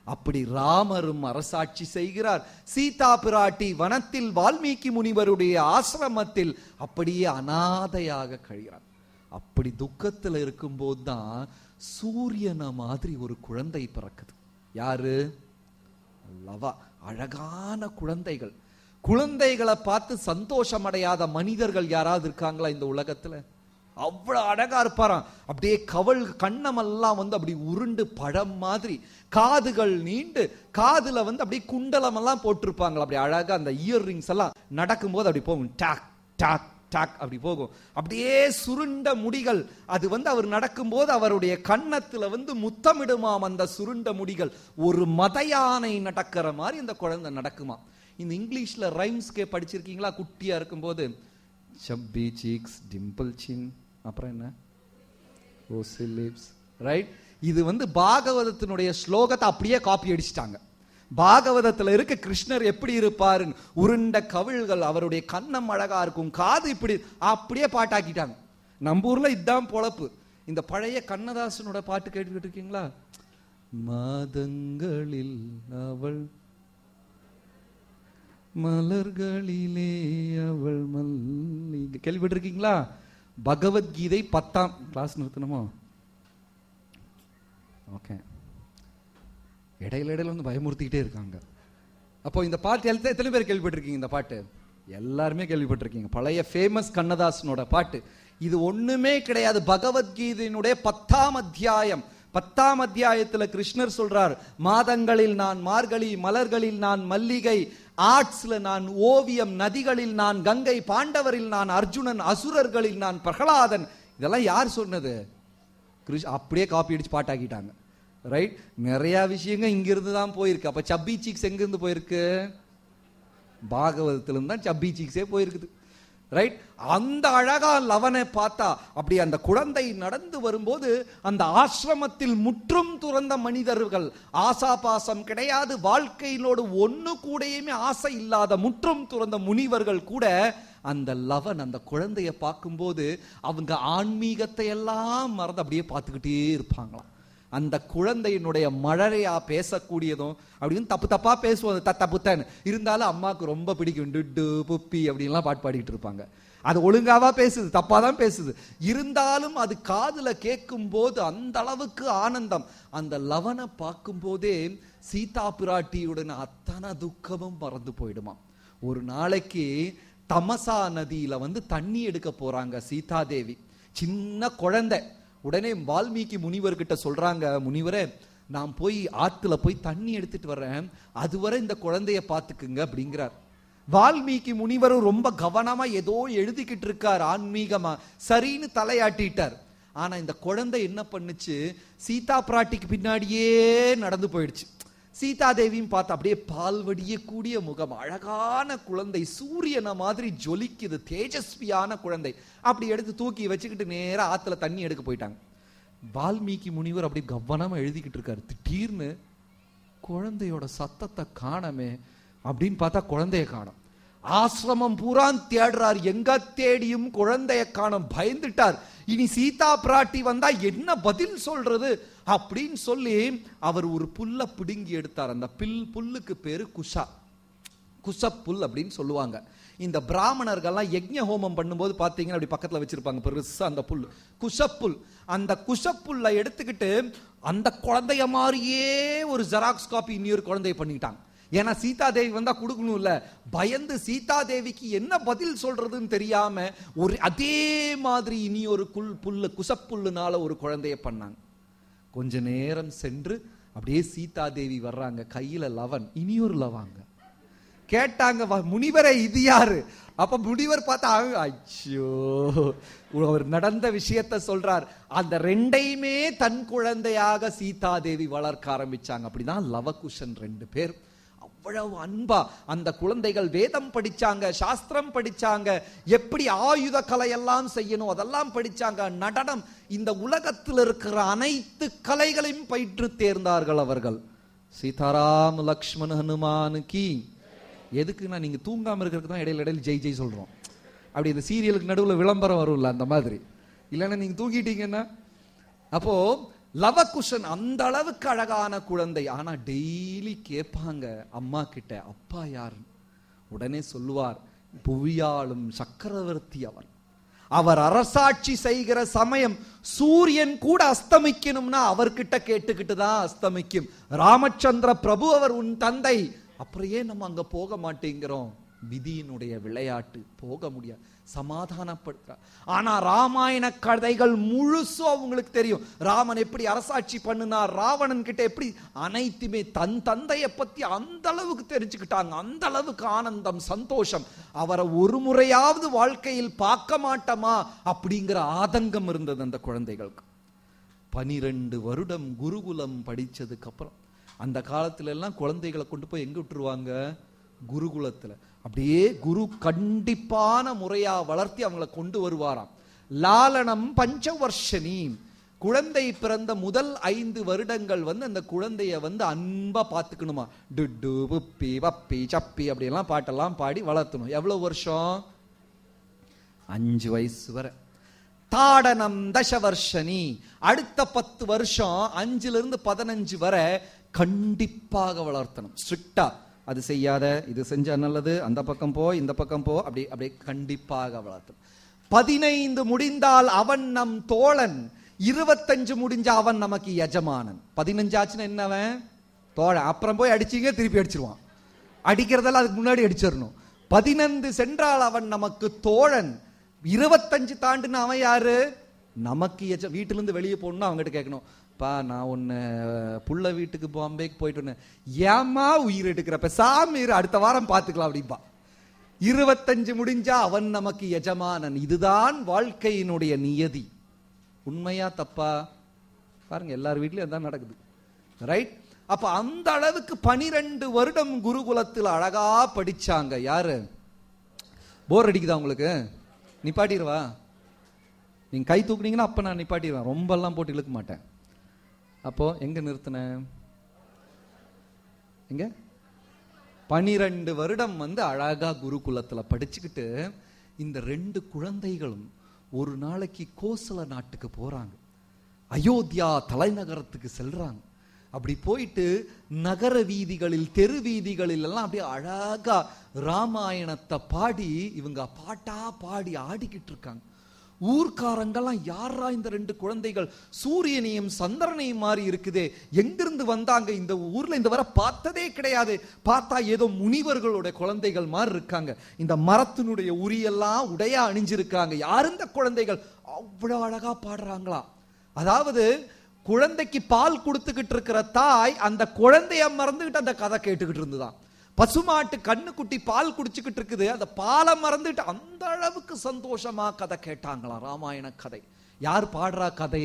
அப்படி ராமரும் அரசாட்சி செய்கிறார் சீதா பிராட்டி வனத்தில் வால்மீகி முனிவருடைய ஆசிரமத்தில் அப்படியே அனாதையாக கழிகிறார் அப்படி துக்கத்துல இருக்கும்போது தான் சூரியனை மாதிரி ஒரு குழந்தை பிறக்குது யாரு லவா அழகான குழந்தைகள் குழந்தைகளை பார்த்து சந்தோஷம் அடையாத மனிதர்கள் யாராவது இருக்காங்களா இந்த உலகத்துல அவ்வளவு அழகா இருப்பாராம் அப்படியே கவல் கண்ணமெல்லாம் வந்து அப்படி உருண்டு பழம் மாதிரி காதுகள் நீண்டு காதுல வந்து அப்படியே குண்டலம் எல்லாம் போட்டிருப்பாங்களா அப்படி அழகா அந்த இயர் ரிங்ஸ் எல்லாம் நடக்கும்போது அப்படி போகும் டாக் டாக் டாக் அப்படி போகும் அப்படியே சுருண்ட முடிகள் அது வந்து அவர் நடக்கும்போது அவருடைய கன்னத்துல வந்து முத்தமிடுமாம் அந்த சுருண்ட முடிகள் ஒரு மத யானை நடக்கிற மாதிரி இந்த குழந்தை நடக்குமா இந்த இங்கிலீஷ்ல ரைம்ஸ்கே படிச்சிருக்கீங்களா குட்டியா இருக்கும்போது சப்பி சீக்ஸ் டிம்பிள் சின் அப்புறம் என்ன ஓசி லிப்ஸ் ரைட் இது வந்து பாகவதத்தினுடைய ஸ்லோகத்தை அப்படியே காப்பி அடிச்சிட்டாங்க பாகவதத்துல இருக்க கிருஷ்ணர் எப்படி இருப்பாரு உருண்ட கவிழ்கள் அவருடைய கண்ணம் அழகா இருக்கும் காது இப்படி அப்படியே பாட்டாக்கிட்டாங்க நம்ம ஊர்ல இதான் பொழப்பு இந்த பழைய கண்ணதாசனோட பாட்டு கேட்டுக்கிட்டு இருக்கீங்களா மாதங்களில் அவள் மலர்களிலே அவள் மல்லிகை கேள்விப்பட்டிருக்கீங்களா பகவத்கீதை பத்தாம் கிளாஸ் நிறுத்தணுமோ ஓகே இடையில இடையில வந்து பயமுறுத்திக்கிட்டே இருக்காங்க அப்போ இந்த பாட்டு எத்த- எத்தனை பேர் கேள்விப்பட்டிருக்கீங்க இந்த பாட்டு எல்லாருமே கேள்விப்பட்டிருக்கீங்க பழைய ஃபேமஸ் கண்ணதாசனோட பாட்டு இது ஒண்ணுமே கிடையாது பகவத்கீதையினுடைய பத்தாம் அத்தியாயம் பத்தாம் அத்தியாயத்துல கிருஷ்ணர் சொல்றார் மாதங்களில் நான் மார்கழி மலர்களில் நான் மல்லிகை ஆர்ட்ஸ்ல நான் ஓவியம் நதிகளில் நான் கங்கை பாண்டவரில் நான் அர்ஜுனன் அசுரர்களில் நான் பிரகலாதன் இதெல்லாம் யார் சொன்னது கிருஷ் அப்படியே காப்பி அடிச்சு பாட்டாக்கிட்டாங்க ரைட் நிறைய விஷயங்க இங்கிருந்து தான் போயிருக்கு அப்ப சப்பி சீக்ஸ் எங்க இருந்து போயிருக்கு பாகவதத்திலிருந்து தான் சப்பி சீக்ஸே போயிருக்குது ரைட் அந்த அழகா லவனை பார்த்தா அப்படி அந்த குழந்தை நடந்து வரும்போது அந்த ஆசிரமத்தில் முற்றும் துறந்த மனிதர்கள் ஆசாபாசம் கிடையாது வாழ்க்கையிலோடு ஒண்ணு கூடயுமே ஆசை இல்லாத முற்றும் துறந்த முனிவர்கள் கூட அந்த லவன் அந்த குழந்தைய பார்க்கும்போது அவங்க ஆன்மீகத்தை எல்லாம் மறந்து அப்படியே பார்த்துக்கிட்டே இருப்பாங்களாம் அந்த குழந்தையினுடைய மழலையா பேசக்கூடியதும் அப்படின்னு தப்பு தப்பா பேசுவோம் அது தத்த புத்தன் இருந்தாலும் அம்மாவுக்கு ரொம்ப பிடிக்கும் டுட்டு புப்பி அப்படின்லாம் பாட்டு பாடிட்டு இருப்பாங்க அது ஒழுங்காவா பேசுது தப்பா தான் பேசுது இருந்தாலும் அது காதுல கேட்கும் போது அந்த அளவுக்கு ஆனந்தம் அந்த லவனை பார்க்கும் போதே சீதா பிராட்டியுடன் அத்தனை துக்கமும் மறந்து போயிடுமா ஒரு நாளைக்கு தமசா நதியில வந்து தண்ணி எடுக்க போறாங்க சீதாதேவி சின்ன குழந்தை உடனே வால்மீகி முனிவர்கிட்ட சொல்றாங்க முனிவரே நான் போய் ஆத்துல போய் தண்ணி எடுத்துட்டு வர்றேன் அதுவரை இந்த குழந்தைய பாத்துக்குங்க அப்படிங்கிறார் வால்மீகி முனிவரும் ரொம்ப கவனமா ஏதோ எழுதிக்கிட்டு இருக்கார் ஆன்மீகமா சரின்னு தலையாட்டிட்டார் ஆனா இந்த குழந்தை என்ன பண்ணுச்சு சீதா பிராட்டிக்கு பின்னாடியே நடந்து போயிடுச்சு சீதாதேவியும் பார்த்து அப்படியே பால் வடியக்கூடிய முகம் அழகான குழந்தை சூரியனை மாதிரி ஜொலிக்குது தேஜஸ்வியான குழந்தை அப்படி எடுத்து தூக்கி வச்சுக்கிட்டு நேரா ஆத்துல தண்ணி எடுக்க போயிட்டாங்க வால்மீகி முனிவர் அப்படி கவனமா எழுதிக்கிட்டு இருக்காரு திடீர்னு குழந்தையோட சத்தத்தை காணமே அப்படின்னு பார்த்தா குழந்தைய காணோம் ஆசிரமம் பூரா தேடுறார் எங்க தேடியும் குழந்தைய காணோம் பயந்துட்டார் இனி சீதா பிராட்டி வந்தா என்ன பதில் சொல்றது அப்படின்னு சொல்லி அவர் ஒரு புல்ல பிடுங்கி எடுத்தார் அந்த பில் புல்லுக்கு பேரு குஷா குசப்புல் அப்படின்னு சொல்லுவாங்க இந்த பிராமணர்கள்லாம் யஜ்ஞ ஹோமம் பண்ணும்போது பார்த்தீங்கன்னா அப்படி பக்கத்துல வச்சிருப்பாங்க பெருசா அந்த புல் குஷப்புல் அந்த குஷப்புல்ல எடுத்துக்கிட்டு அந்த குழந்தைய மாதிரியே ஒரு ஜெராக்ஸ் காப்பி இன்னொரு குழந்தைய பண்ணிட்டாங்க ஏன்னா சீதா தேவி வந்தா கொடுக்கணும்ல பயந்து சீதா தேவிக்கு என்ன பதில் சொல்றதுன்னு தெரியாம ஒரு அதே மாதிரி இனி ஒரு குல் புல்லு குசப்புல்லுனால ஒரு குழந்தைய பண்ணாங்க கொஞ்ச நேரம் சென்று அப்படியே சீதா தேவி வர்றாங்க கையில லவன் இனி ஒரு லவாங்க கேட்டாங்க "வா, முனிவரே இது யாரு அப்ப முனிவர் பார்த்தா "அ, அச்சோ அவர் நடந்த விஷயத்த சொல்றார் அந்த ரெண்டையுமே தன் குழந்தையாக சீதா தேவி வளர்க்க ஆரம்பிச்சாங்க அப்படிதான் லவகுஷன் ரெண்டு பேர் அவ்வளவு அன்பா அந்த குழந்தைகள் வேதம் படிச்சாங்க சாஸ்திரம் படிச்சாங்க எப்படி ஆயுத கலையெல்லாம் செய்யணும் அதெல்லாம் படிச்சாங்க நடனம் இந்த உலகத்தில் இருக்கிற அனைத்து கலைகளையும் பயிற்று தேர்ந்தார்கள் அவர்கள் சீதாராம் லக்ஷ்மண் ஹனுமானுக்கு எதுக்குன்னா நீங்க தூங்காம இருக்கிறதுக்கு தான் இடையில இடையில ஜெய் ஜெய் சொல்றோம் அப்படி இந்த சீரியலுக்கு நடுவுல விளம்பரம் வரும்ல அந்த மாதிரி இல்லைன்னா நீங்க தூங்கிட்டீங்கன்னா அப்போ லவகுஷன் அந்த அளவுக்கு அழகான குழந்தை ஆனா டெய்லி கேட்பாங்க அம்மா கிட்ட அப்பா யார் உடனே சொல்லுவார் புவியாளும் சக்கரவர்த்தி அவர் அவர் அரசாட்சி செய்கிற சமயம் சூரியன் கூட அஸ்தமிக்கணும்னா அவர்கிட்ட கேட்டுக்கிட்டு தான் அஸ்தமிக்கும் ராமச்சந்திர பிரபு அவர் உன் தந்தை அப்புறம் ஏன் நம்ம அங்க போக மாட்டேங்கிறோம் விதியினுடைய விளையாட்டு போக முடியாது சமாதானப்படுத்துற ஆனா ராமாயண கதைகள் முழுசும் அவங்களுக்கு தெரியும் ராமன் எப்படி அரசாட்சி பண்ணினார் ராவணன் கிட்ட எப்படி அனைத்துமே தன் தந்தையை பத்தி அந்த அளவுக்கு தெரிஞ்சுக்கிட்டாங்க அந்த அளவுக்கு ஆனந்தம் சந்தோஷம் அவரை ஒரு முறையாவது வாழ்க்கையில் பார்க்க மாட்டோமா அப்படிங்கிற ஆதங்கம் இருந்தது அந்த குழந்தைகளுக்கு பனிரெண்டு வருடம் குருகுலம் படிச்சதுக்கு அப்புறம் அந்த காலத்துல எல்லாம் குழந்தைகளை கொண்டு போய் எங்க விட்டுருவாங்க குருகுலத்துல அப்படியே குரு கண்டிப்பான முறையா வளர்த்தி அவங்கள கொண்டு வருவாராம் லாலனம் பஞ்சவர்ஷனி குழந்தை பிறந்த முதல் ஐந்து வருடங்கள் வந்து அந்த குழந்தைய வந்து அன்பா பார்த்துக்கணுமா டுட்டு புப்பி பப்பி சப்பி அப்படியெல்லாம் பாட்டெல்லாம் பாடி வளர்த்தணும் எவ்வளவு வருஷம் அஞ்சு வயசு வரை தாடனம் தசவர்ஷனி அடுத்த பத்து வருஷம் அஞ்சுல இருந்து பதினஞ்சு வரை கண்டிப்பாக வளர்த்தணும் ஸ்ட்ரிக்டா அது செய்யாத இது செஞ்சா நல்லது அந்த பக்கம் போ இந்த பக்கம் போ அப்படி அப்படி கண்டிப்பாக வளர்த்தணும் பதினைந்து முடிந்தால் அவன் நம் தோழன் இருபத்தஞ்சு முடிஞ்சா அவன் நமக்கு எஜமானன் பதினஞ்சு ஆச்சுன்னா என்னவன் தோழன் அப்புறம் போய் அடிச்சீங்க திருப்பி அடிச்சிருவான் அடிக்கிறதெல்லாம் அதுக்கு முன்னாடி அடிச்சிடணும் பதினந்து சென்றால் அவன் நமக்கு தோழன் இருபத்தஞ்சு தாண்டுன்னு அவன் யாரு நமக்கு எஜ வீட்டுல இருந்து வெளியே போகணும்னா அவங்ககிட்ட கேட்கணும் பா நான் உன்னை புள்ள வீட்டுக்கு பாம்பேக்கு போயிட்டு வந்தேன் ஏமா உயிர் எடுக்கிற பேசாம இரு அடுத்த வாரம் பார்த்துக்கலாம் அப்படின்பா இருபத்தஞ்சு முடிஞ்சா அவன் நமக்கு எஜமானன் இதுதான் வாழ்க்கையினுடைய நியதி உண்மையா தப்பா பாருங்க எல்லார் வீட்லயும் அதான் நடக்குது ரைட் அப்ப அந்த அளவுக்கு பனிரெண்டு வருடம் குருகுலத்தில் அழகா படிச்சாங்க யாரு போர் அடிக்குதா உங்களுக்கு நிப்பாட்டிடுவா நீங்க கை தூக்குனீங்கன்னா அப்ப நான் நிப்பாட்டிடுவேன் ரொம்ப எல்லாம் போட்டு இழுக்க மாட்டேன் அப்போ எங்க நிறுத்தினேன் எங்க பனிரெண்டு வருடம் வந்து அழகா குருகுலத்துல படிச்சுக்கிட்டு இந்த ரெண்டு குழந்தைகளும் ஒரு நாளைக்கு கோசல நாட்டுக்கு போறாங்க அயோத்தியா தலைநகரத்துக்கு செல்றாங்க அப்படி போயிட்டு நகர வீதிகளில் தெரு வீதிகளில் எல்லாம் அப்படியே அழகா ராமாயணத்தை பாடி இவங்க பாட்டா பாடி ஆடிக்கிட்டு இருக்காங்க ஊர்க்காரங்கெல்லாம் யாரா இந்த ரெண்டு குழந்தைகள் சூரியனையும் சந்திரனையும் மாறி இருக்குதே எங்கிருந்து வந்தாங்க இந்த ஊர்ல இந்த வரை பார்த்ததே கிடையாது பார்த்தா ஏதோ முனிவர்களுடைய குழந்தைகள் மாதிரி இருக்காங்க இந்த மரத்தினுடைய உரியெல்லாம் உடையா அணிஞ்சிருக்காங்க யார் இந்த குழந்தைகள் அவ்வளவு அழகா பாடுறாங்களா அதாவது குழந்தைக்கு பால் கொடுத்துக்கிட்டு இருக்கிற தாய் அந்த குழந்தைய மறந்துகிட்டு அந்த கதை கேட்டுக்கிட்டு இருந்துதான் பசுமாட்டு கண்ணுக்குட்டி பால் குடிச்சுக்கிட்டு இருக்குது அந்த பாலை மறந்துட்டு அந்த அளவுக்கு சந்தோஷமா கதை கேட்டாங்களாம் ராமாயண கதை யார் பாடுறா கதைய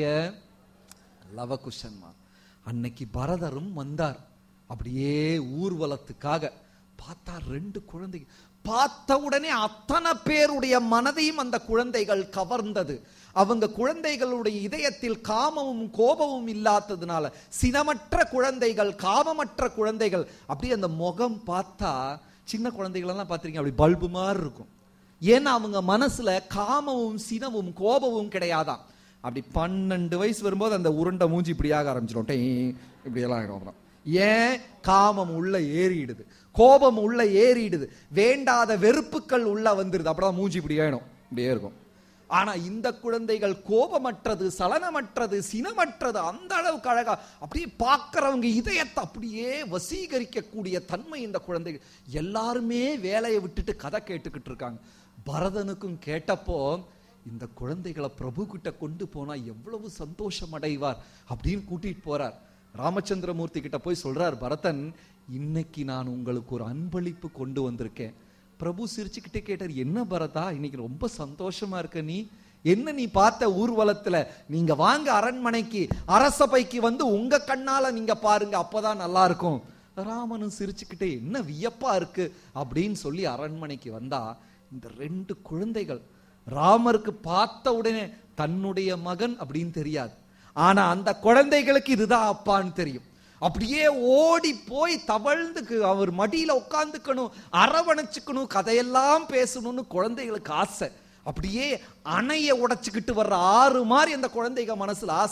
லவகுஷன்மா அன்னைக்கு பரதரும் வந்தார் அப்படியே ஊர்வலத்துக்காக பார்த்தா ரெண்டு குழந்தை பார்த்த உடனே அத்தனை பேருடைய மனதையும் அந்த குழந்தைகள் கவர்ந்தது அவங்க குழந்தைகளுடைய இதயத்தில் காமமும் கோபமும் இல்லாததுனால சினமற்ற குழந்தைகள் காமமற்ற குழந்தைகள் அப்படியே அந்த முகம் பார்த்தா சின்ன குழந்தைகள் எல்லாம் பார்த்திருக்கீங்க அப்படி பல்பு மாதிரி இருக்கும் ஏன்னா அவங்க மனசுல காமமும் சினமும் கோபமும் கிடையாதாம் அப்படி பன்னெண்டு வயசு வரும்போது அந்த உருண்டை மூஞ்சி இப்படியாக ஆரம்பிச்சிடும் டே இப்படியெல்லாம் ஆகிடும் அப்புறம் ஏன் காமம் உள்ள ஏறிடுது கோபம் உள்ள ஏறிடுது வேண்டாத வெறுப்புகள் உள்ள வந்துருது அப்படிதான் மூஞ்சி இப்படி ஆயிடும் இப்படியே இருக்கும் ஆனா இந்த குழந்தைகள் கோபமற்றது சலனமற்றது சினமற்றது அந்த அளவுக்கு அழகா அப்படியே பார்க்கறவங்க இதயத்தை அப்படியே வசீகரிக்கக்கூடிய தன்மை இந்த குழந்தைகள் எல்லாருமே வேலையை விட்டுட்டு கதை கேட்டுக்கிட்டு இருக்காங்க பரதனுக்கும் கேட்டப்போ இந்த குழந்தைகளை பிரபு கிட்ட கொண்டு போனா எவ்வளவு சந்தோஷம் அடைவார் அப்படின்னு கூட்டிட்டு போறார் ராமச்சந்திரமூர்த்தி கிட்ட போய் சொல்றார் பரதன் இன்னைக்கு நான் உங்களுக்கு ஒரு அன்பளிப்பு கொண்டு வந்திருக்கேன் பிரபு சிரிச்சுக்கிட்டே கேட்டார் என்ன பரதா இன்னைக்கு ரொம்ப சந்தோஷமா இருக்க நீ என்ன நீ பார்த்த ஊர்வலத்துல நீங்க வாங்க அரண்மனைக்கு அரசபைக்கு வந்து உங்க கண்ணால நீங்க பாருங்க அப்பதான் நல்லா இருக்கும் ராமனும் சிரிச்சுக்கிட்டே என்ன வியப்பா இருக்கு அப்படின்னு சொல்லி அரண்மனைக்கு வந்தா இந்த ரெண்டு குழந்தைகள் ராமருக்கு பார்த்த உடனே தன்னுடைய மகன் அப்படின்னு தெரியாது ஆனா அந்த குழந்தைகளுக்கு இதுதான் அப்பான்னு தெரியும் அப்படியே ஓடி போய் தவழ்ந்து அவர் மடியில உட்காந்துக்கணும் அரவணைச்சுக்கணும் கதையெல்லாம் பேசணும்னு குழந்தைகளுக்கு ஆசை அப்படியே அணைய உடைச்சுக்கிட்டு வர்ற ஆறு மாதிரி அந்த குழந்தைங்க மனசுல ஆசை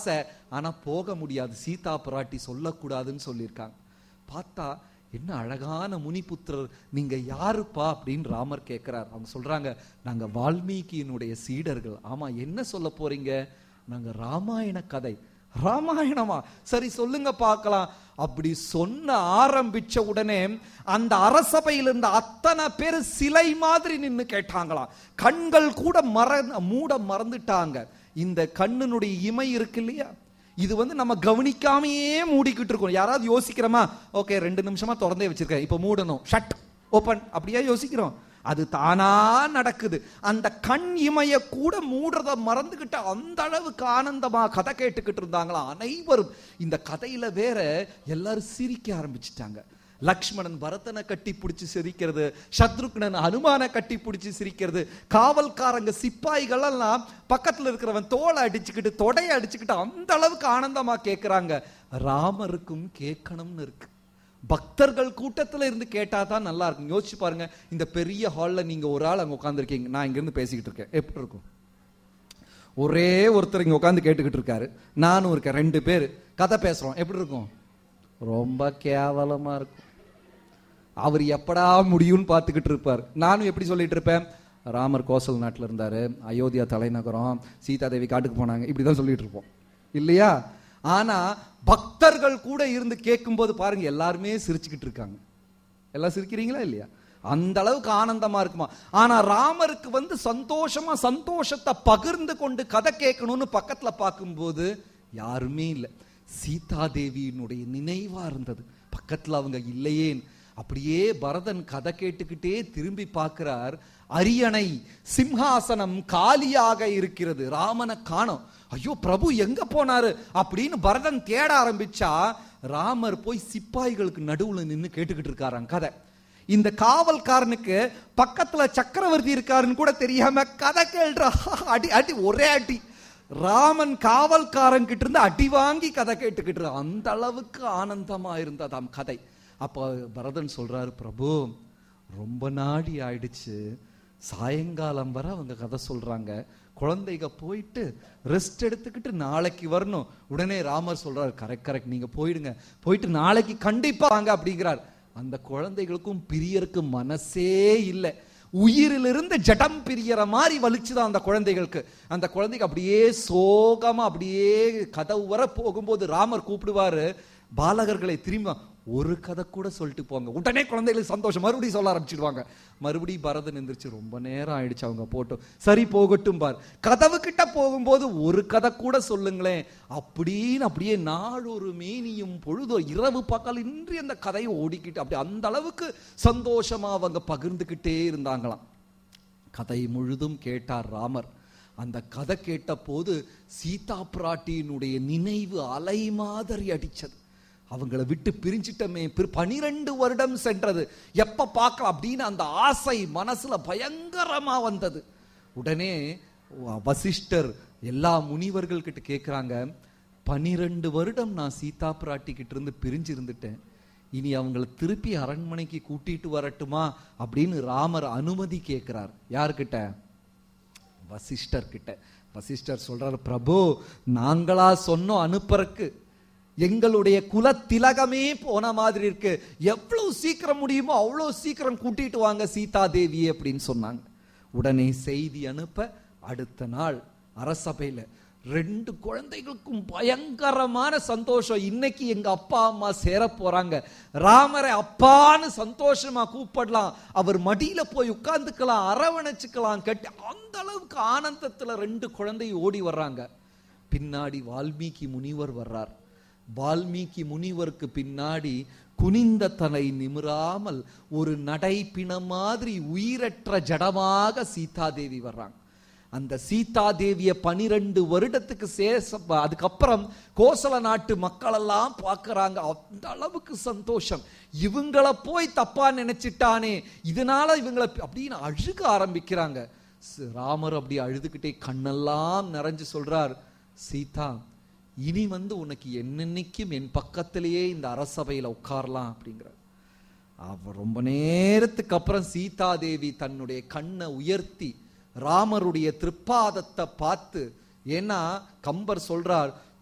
ஆனா போக முடியாது சீதா பிராட்டி சொல்லக்கூடாதுன்னு சொல்லியிருக்காங்க பார்த்தா என்ன அழகான முனிபுத்திரர் நீங்க யாருப்பா அப்படின்னு ராமர் கேட்கிறார் அவங்க சொல்றாங்க நாங்க வால்மீகியினுடைய சீடர்கள் ஆமா என்ன சொல்ல போறீங்க நாங்க ராமாயண கதை ராமாயணமா சரி சொல்லுங்க பார்க்கலாம் அப்படி சொன்ன ஆரம்பிச்ச உடனே அந்த அரசபையில் இருந்த அத்தனை பேர் சிலை மாதிரி நின்னு கேட்டாங்களாம் கண்கள் கூட மற மூட மறந்துட்டாங்க இந்த கண்ணினுடைய இமை இருக்கு இல்லையா இது வந்து நம்ம கவனிக்காமையே மூடிக்கிட்டு இருக்கோம் யாராவது யோசிக்கிறோமா ஓகே ரெண்டு நிமிஷமா திறந்தே வச்சிருக்கேன் இப்போ மூடணும் ஷட் ஓபன் அப்படியே யோசிக்கிறோம் அது தானா நடக்குது அந்த கண் இமைய கூட மூடுறத மறந்துகிட்டு அந்த அளவுக்கு ஆனந்தமா கதை கேட்டுக்கிட்டு இருந்தாங்களாம் அனைவரும் இந்த கதையில வேற எல்லாரும் சிரிக்க ஆரம்பிச்சிட்டாங்க லக்ஷ்மணன் பரதனை கட்டி பிடிச்சி சிரிக்கிறது சத்ருக்னன் அனுமான கட்டி பிடிச்சி சிரிக்கிறது காவல்காரங்க சிப்பாய்கள் எல்லாம் பக்கத்துல இருக்கிறவன் தோலை அடிச்சுக்கிட்டு தொடையை அடிச்சுக்கிட்டு அந்த அளவுக்கு ஆனந்தமா கேட்கிறாங்க ராமருக்கும் கேட்கணும்னு இருக்கு பக்தர்கள் கூட்டத்துல இருந்து கேட்டா தான் நல்லா இருக்கும் யோசிச்சு பாருங்க இந்த பெரிய ஹால்ல நீங்க ஒரு ஆள் அங்க உட்காந்துருக்கீங்க நான் இங்க இருந்து பேசிக்கிட்டு இருக்கேன் எப்படி இருக்கும் ஒரே ஒருத்தர் இங்க உட்காந்து கேட்டுக்கிட்டு இருக்காரு நானும் இருக்கேன் ரெண்டு பேர் கதை பேசுறோம் எப்படி இருக்கும் ரொம்ப கேவலமா இருக்கும் அவர் எப்படா முடியும்னு பார்த்துக்கிட்டு இருப்பார் நானும் எப்படி சொல்லிட்டு இருப்பேன் ராமர் கோசல் நாட்டில் இருந்தாரு அயோத்தியா தலைநகரம் சீதாதேவி காட்டுக்கு போனாங்க இப்படிதான் சொல்லிட்டு இருப்போம் இல்லையா ஆனா பக்தர்கள் கூட இருந்து கேட்கும்போது பாருங்க எல்லாருமே சிரிச்சுக்கிட்டு இருக்காங்க எல்லாம் சிரிக்கிறீங்களா இல்லையா அந்த அளவுக்கு ஆனந்தமா இருக்குமா ஆனா ராமருக்கு வந்து சந்தோஷமா சந்தோஷத்தை பகிர்ந்து கொண்டு கதை கேட்கணும்னு பக்கத்துல பார்க்கும்போது யாருமே இல்லை சீதாதேவியினுடைய நினைவா இருந்தது பக்கத்துல அவங்க இல்லையேன் அப்படியே பரதன் கதை கேட்டுக்கிட்டே திரும்பி பார்க்கிறார் அரியணை சிம்ஹாசனம் காலியாக இருக்கிறது ராமனை காணோம் ஐயோ பிரபு எங்க போனாரு அப்படின்னு பரதன் தேட ஆரம்பிச்சா ராமர் போய் சிப்பாய்களுக்கு நடுவுல நின்னு கேட்டுக்கிட்டு இருக்காராம் கதை இந்த காவல்காரனுக்கு பக்கத்துல சக்கரவர்த்தி இருக்காருன்னு கூட தெரியாம கதை கேள்றா அடி அடி ஒரே அடி ராமன் காவல்காரன் கிட்ட இருந்து அடி வாங்கி கதை கேட்டுக்கிட்டு இருக்கா. அந்த அளவுக்கு ஆனந்தமா இருந்ததாம் கதை அப்ப பரதன் சொல்றாரு பிரபு ரொம்ப நாடி ஆயிடுச்சு சாயங்காலம் வரை அவங்க கதை சொல்றாங்க குழந்தைங்க போயிட்டு ரெஸ்ட் எடுத்துக்கிட்டு நாளைக்கு வரணும் உடனே ராமர் சொல்றாரு கரெக்ட் கரெக்ட் நீங்க போயிடுங்க போயிட்டு நாளைக்கு கண்டிப்பா வாங்க அப்படிங்கிறார் அந்த குழந்தைகளுக்கும் பிரியருக்கு மனசே இல்லை உயிரிலிருந்து ஜடம் பிரியற மாதிரி வலிச்சுதான் அந்த குழந்தைகளுக்கு அந்த குழந்தைக்கு அப்படியே சோகமா அப்படியே கதவு வர போகும்போது ராமர் கூப்பிடுவாரு பாலகர்களை திரும்ப ஒரு கதை கூட சொல்லிட்டு போங்க உடனே குழந்தைகளுக்கு சந்தோஷம் மறுபடியும் சொல்ல ஆரம்பிச்சிடுவாங்க மறுபடியும் பரதன் எந்திரிச்சு ரொம்ப நேரம் ஆயிடுச்சு அவங்க போட்டோம் சரி போகட்டும் பார் கதவு கிட்ட போகும்போது ஒரு கதை கூட சொல்லுங்களேன் அப்படின்னு அப்படியே நாளொரு மேனியும் பொழுதோ இரவு பகல் இன்றி அந்த கதையை ஓடிக்கிட்டு அப்படி அந்த அளவுக்கு சந்தோஷமா அவங்க பகிர்ந்துக்கிட்டே இருந்தாங்களாம் கதை முழுதும் கேட்டார் ராமர் அந்த கதை கேட்ட போது சீதா பிராட்டியினுடைய நினைவு அலை மாதிரி அடிச்சது அவங்கள விட்டு பிரிஞ்சிட்டமே பனிரெண்டு வருடம் சென்றது எப்ப பார்க்கலாம் அப்படின்னு அந்த ஆசை மனசுல பயங்கரமா வந்தது உடனே வசிஷ்டர் எல்லா முனிவர்கள் கிட்ட கேக்குறாங்க பனிரெண்டு வருடம் நான் சீதா பிராட்டி கிட்ட இருந்து பிரிஞ்சு இருந்துட்டேன் இனி அவங்கள திருப்பி அரண்மனைக்கு கூட்டிட்டு வரட்டுமா அப்படின்னு ராமர் அனுமதி கேட்கிறார் யார்கிட்ட வசிஷ்டர் கிட்ட வசிஷ்டர் சொல்றாரு பிரபு நாங்களா சொன்னோம் அனுப்புறக்கு எங்களுடைய குல திலகமே போன மாதிரி இருக்கு எவ்வளவு சீக்கிரம் முடியுமோ அவ்வளவு சீக்கிரம் கூட்டிட்டு வாங்க சீதா தேவியே அப்படின்னு சொன்னாங்க உடனே செய்தி அனுப்ப அடுத்த நாள் அரசபையில ரெண்டு குழந்தைகளுக்கும் பயங்கரமான சந்தோஷம் இன்னைக்கு எங்க அப்பா அம்மா சேர போறாங்க ராமரை அப்பான்னு சந்தோஷமா கூப்பிடலாம் அவர் மடியில போய் உட்கார்ந்துக்கலாம் அரவணைச்சுக்கலாம் கட்டி அந்த அளவுக்கு ஆனந்தத்துல ரெண்டு குழந்தை ஓடி வர்றாங்க பின்னாடி வால்மீகி முனிவர் வர்றார் வால்மீகி முனிவருக்கு பின்னாடி குனிந்த தலை நிமிராமல் ஒரு நடைப்பிண மாதிரி உயிரற்ற ஜடமாக சீதாதேவி வர்றாங்க அந்த சீதா தேவிய பனிரெண்டு வருடத்துக்கு சேச அதுக்கப்புறம் கோசல நாட்டு மக்கள் எல்லாம் பார்க்கறாங்க அந்த அளவுக்கு சந்தோஷம் இவங்கள போய் தப்பா நினைச்சிட்டானே இதனால இவங்கள அப்படின்னு அழுக ஆரம்பிக்கிறாங்க ஸ்- ராமர் அப்படி அழுதுகிட்டே கண்ணெல்லாம் நிறைஞ்சு சொல்றார் சீதா இனி வந்து உனக்கு என்னென்னைக்கும் என் பக்கத்திலேயே இந்த அரசபையில உட்காரலாம் அப்படிங்கிறார் அவர் ரொம்ப நேரத்துக்கு அப்புறம் சீதாதேவி தன்னுடைய கண்ணை உயர்த்தி ராமருடைய திருப்பாதத்தை பார்த்து ஏன்னா கம்பர் சொல்றார்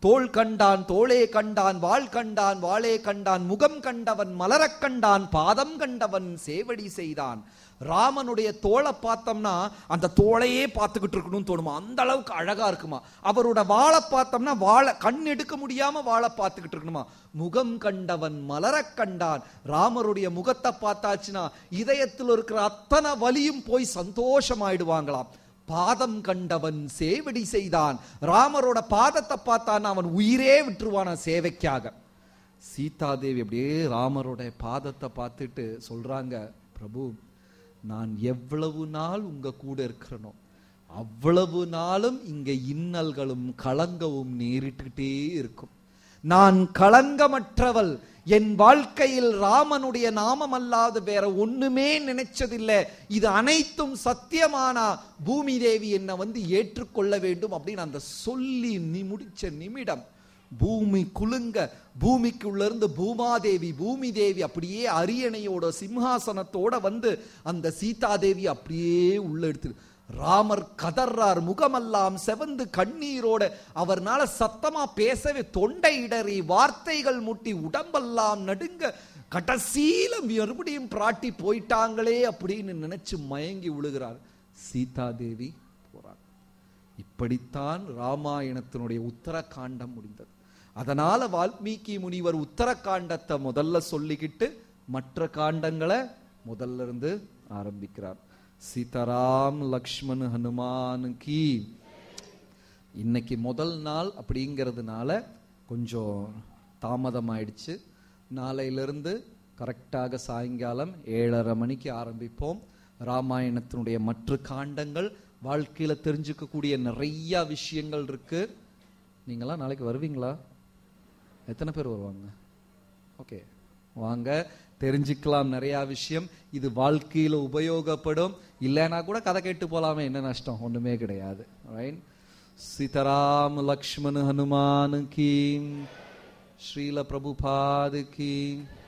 தோள் கண்டான் தோளே கண்டான் வாள் கண்டான் வாளே கண்டான் முகம் கண்டவன் மலரக் கண்டான் பாதம் கண்டவன் சேவடி செய்தான் ராமனுடைய தோளை பார்த்தோம்னா அந்த தோளையே பார்த்துக்கிட்டு இருக்கணும்னு தோணுமா அந்த அளவுக்கு அழகா இருக்குமா அவரோட வாழை பார்த்தோம்னா வாழை கண் எடுக்க முடியாம வாழை பார்த்துக்கிட்டு இருக்கணுமா முகம் கண்டவன் மலரக் கண்டான் ராமருடைய முகத்தை பார்த்தாச்சுன்னா இதயத்தில் இருக்கிற அத்தனை வலியும் போய் சந்தோஷமாயிடுவாங்களாம் பாதம் கண்டவன் சேவடி செய்தான் ராமரோட பாதத்தை பார்த்தான் அவன் உயிரே விட்டுருவான சேவைக்காக சீதாதேவி அப்படியே ராமரோட பாதத்தை பார்த்துட்டு சொல்றாங்க பிரபு நான் எவ்வளவு நாள் உங்க கூட இருக்கிறனோ அவ்வளவு நாளும் இங்க இன்னல்களும் களங்கவும் நேரிட்டுக்கிட்டே இருக்கும் நான் களங்கமற்றவள் என் வாழ்க்கையில் ராமனுடைய நாமம் அல்லாது வேற ஒண்ணுமே நினைச்சதில்லை இது அனைத்தும் சத்தியமானா பூமி தேவி என்னை வந்து ஏற்றுக்கொள்ள வேண்டும் அப்படின்னு அந்த சொல்லி நி முடிச்ச நிமிடம் பூமி குலுங்க பூமிக்குள்ள இருந்து பூமாதேவி பூமி தேவி அப்படியே அரியணையோட சிம்ஹாசனத்தோட வந்து அந்த சீதாதேவி அப்படியே உள்ள எடுத்து ராமர் கதர்றார் முகமெல்லாம் செவந்து கண்ணீரோட அவர்னால சத்தமா பேசவே தொண்டை இடறி வார்த்தைகள் முட்டி உடம்பெல்லாம் நடுங்க கடைசியில மறுபடியும் பிராட்டி போயிட்டாங்களே அப்படின்னு நினைச்சு மயங்கி விழுகிறார் சீதாதேவி போறார் இப்படித்தான் ராமாயணத்தினுடைய உத்தரகாண்டம் முடிந்தது அதனால வால்மீகி முனிவர் உத்தரகாண்டத்தை முதல்ல சொல்லிக்கிட்டு மற்ற காண்டங்களை முதல்ல இருந்து ஆரம்பிக்கிறார் சீதாராம் லக்ஷ்மண் ஹனுமான் கி இன்னைக்கு முதல் நாள் அப்படிங்கிறதுனால கொஞ்சம் தாமதம் ஆயிடுச்சு நாளையிலிருந்து கரெக்டாக சாயங்காலம் ஏழரை மணிக்கு ஆரம்பிப்போம் ராமாயணத்தினுடைய மற்ற காண்டங்கள் வாழ்க்கையில தெரிஞ்சுக்கக்கூடிய நிறைய விஷயங்கள் இருக்கு நீங்களாம் நாளைக்கு வருவீங்களா எத்தனை பேர் வருவாங்க ஓகே வாங்க தெரிஞ்சுக்கலாம் நிறைய விஷயம் இது வாழ்க்கையில உபயோகப்படும் இல்லைன்னா கூட கதை கேட்டு போலாமே என்ன நஷ்டம் ஒண்ணுமே கிடையாது ரைட் சீதாராம் லக்ஷ்மண் ஹனுமான் கீம் ஸ்ரீல பிரபுபாது கீம்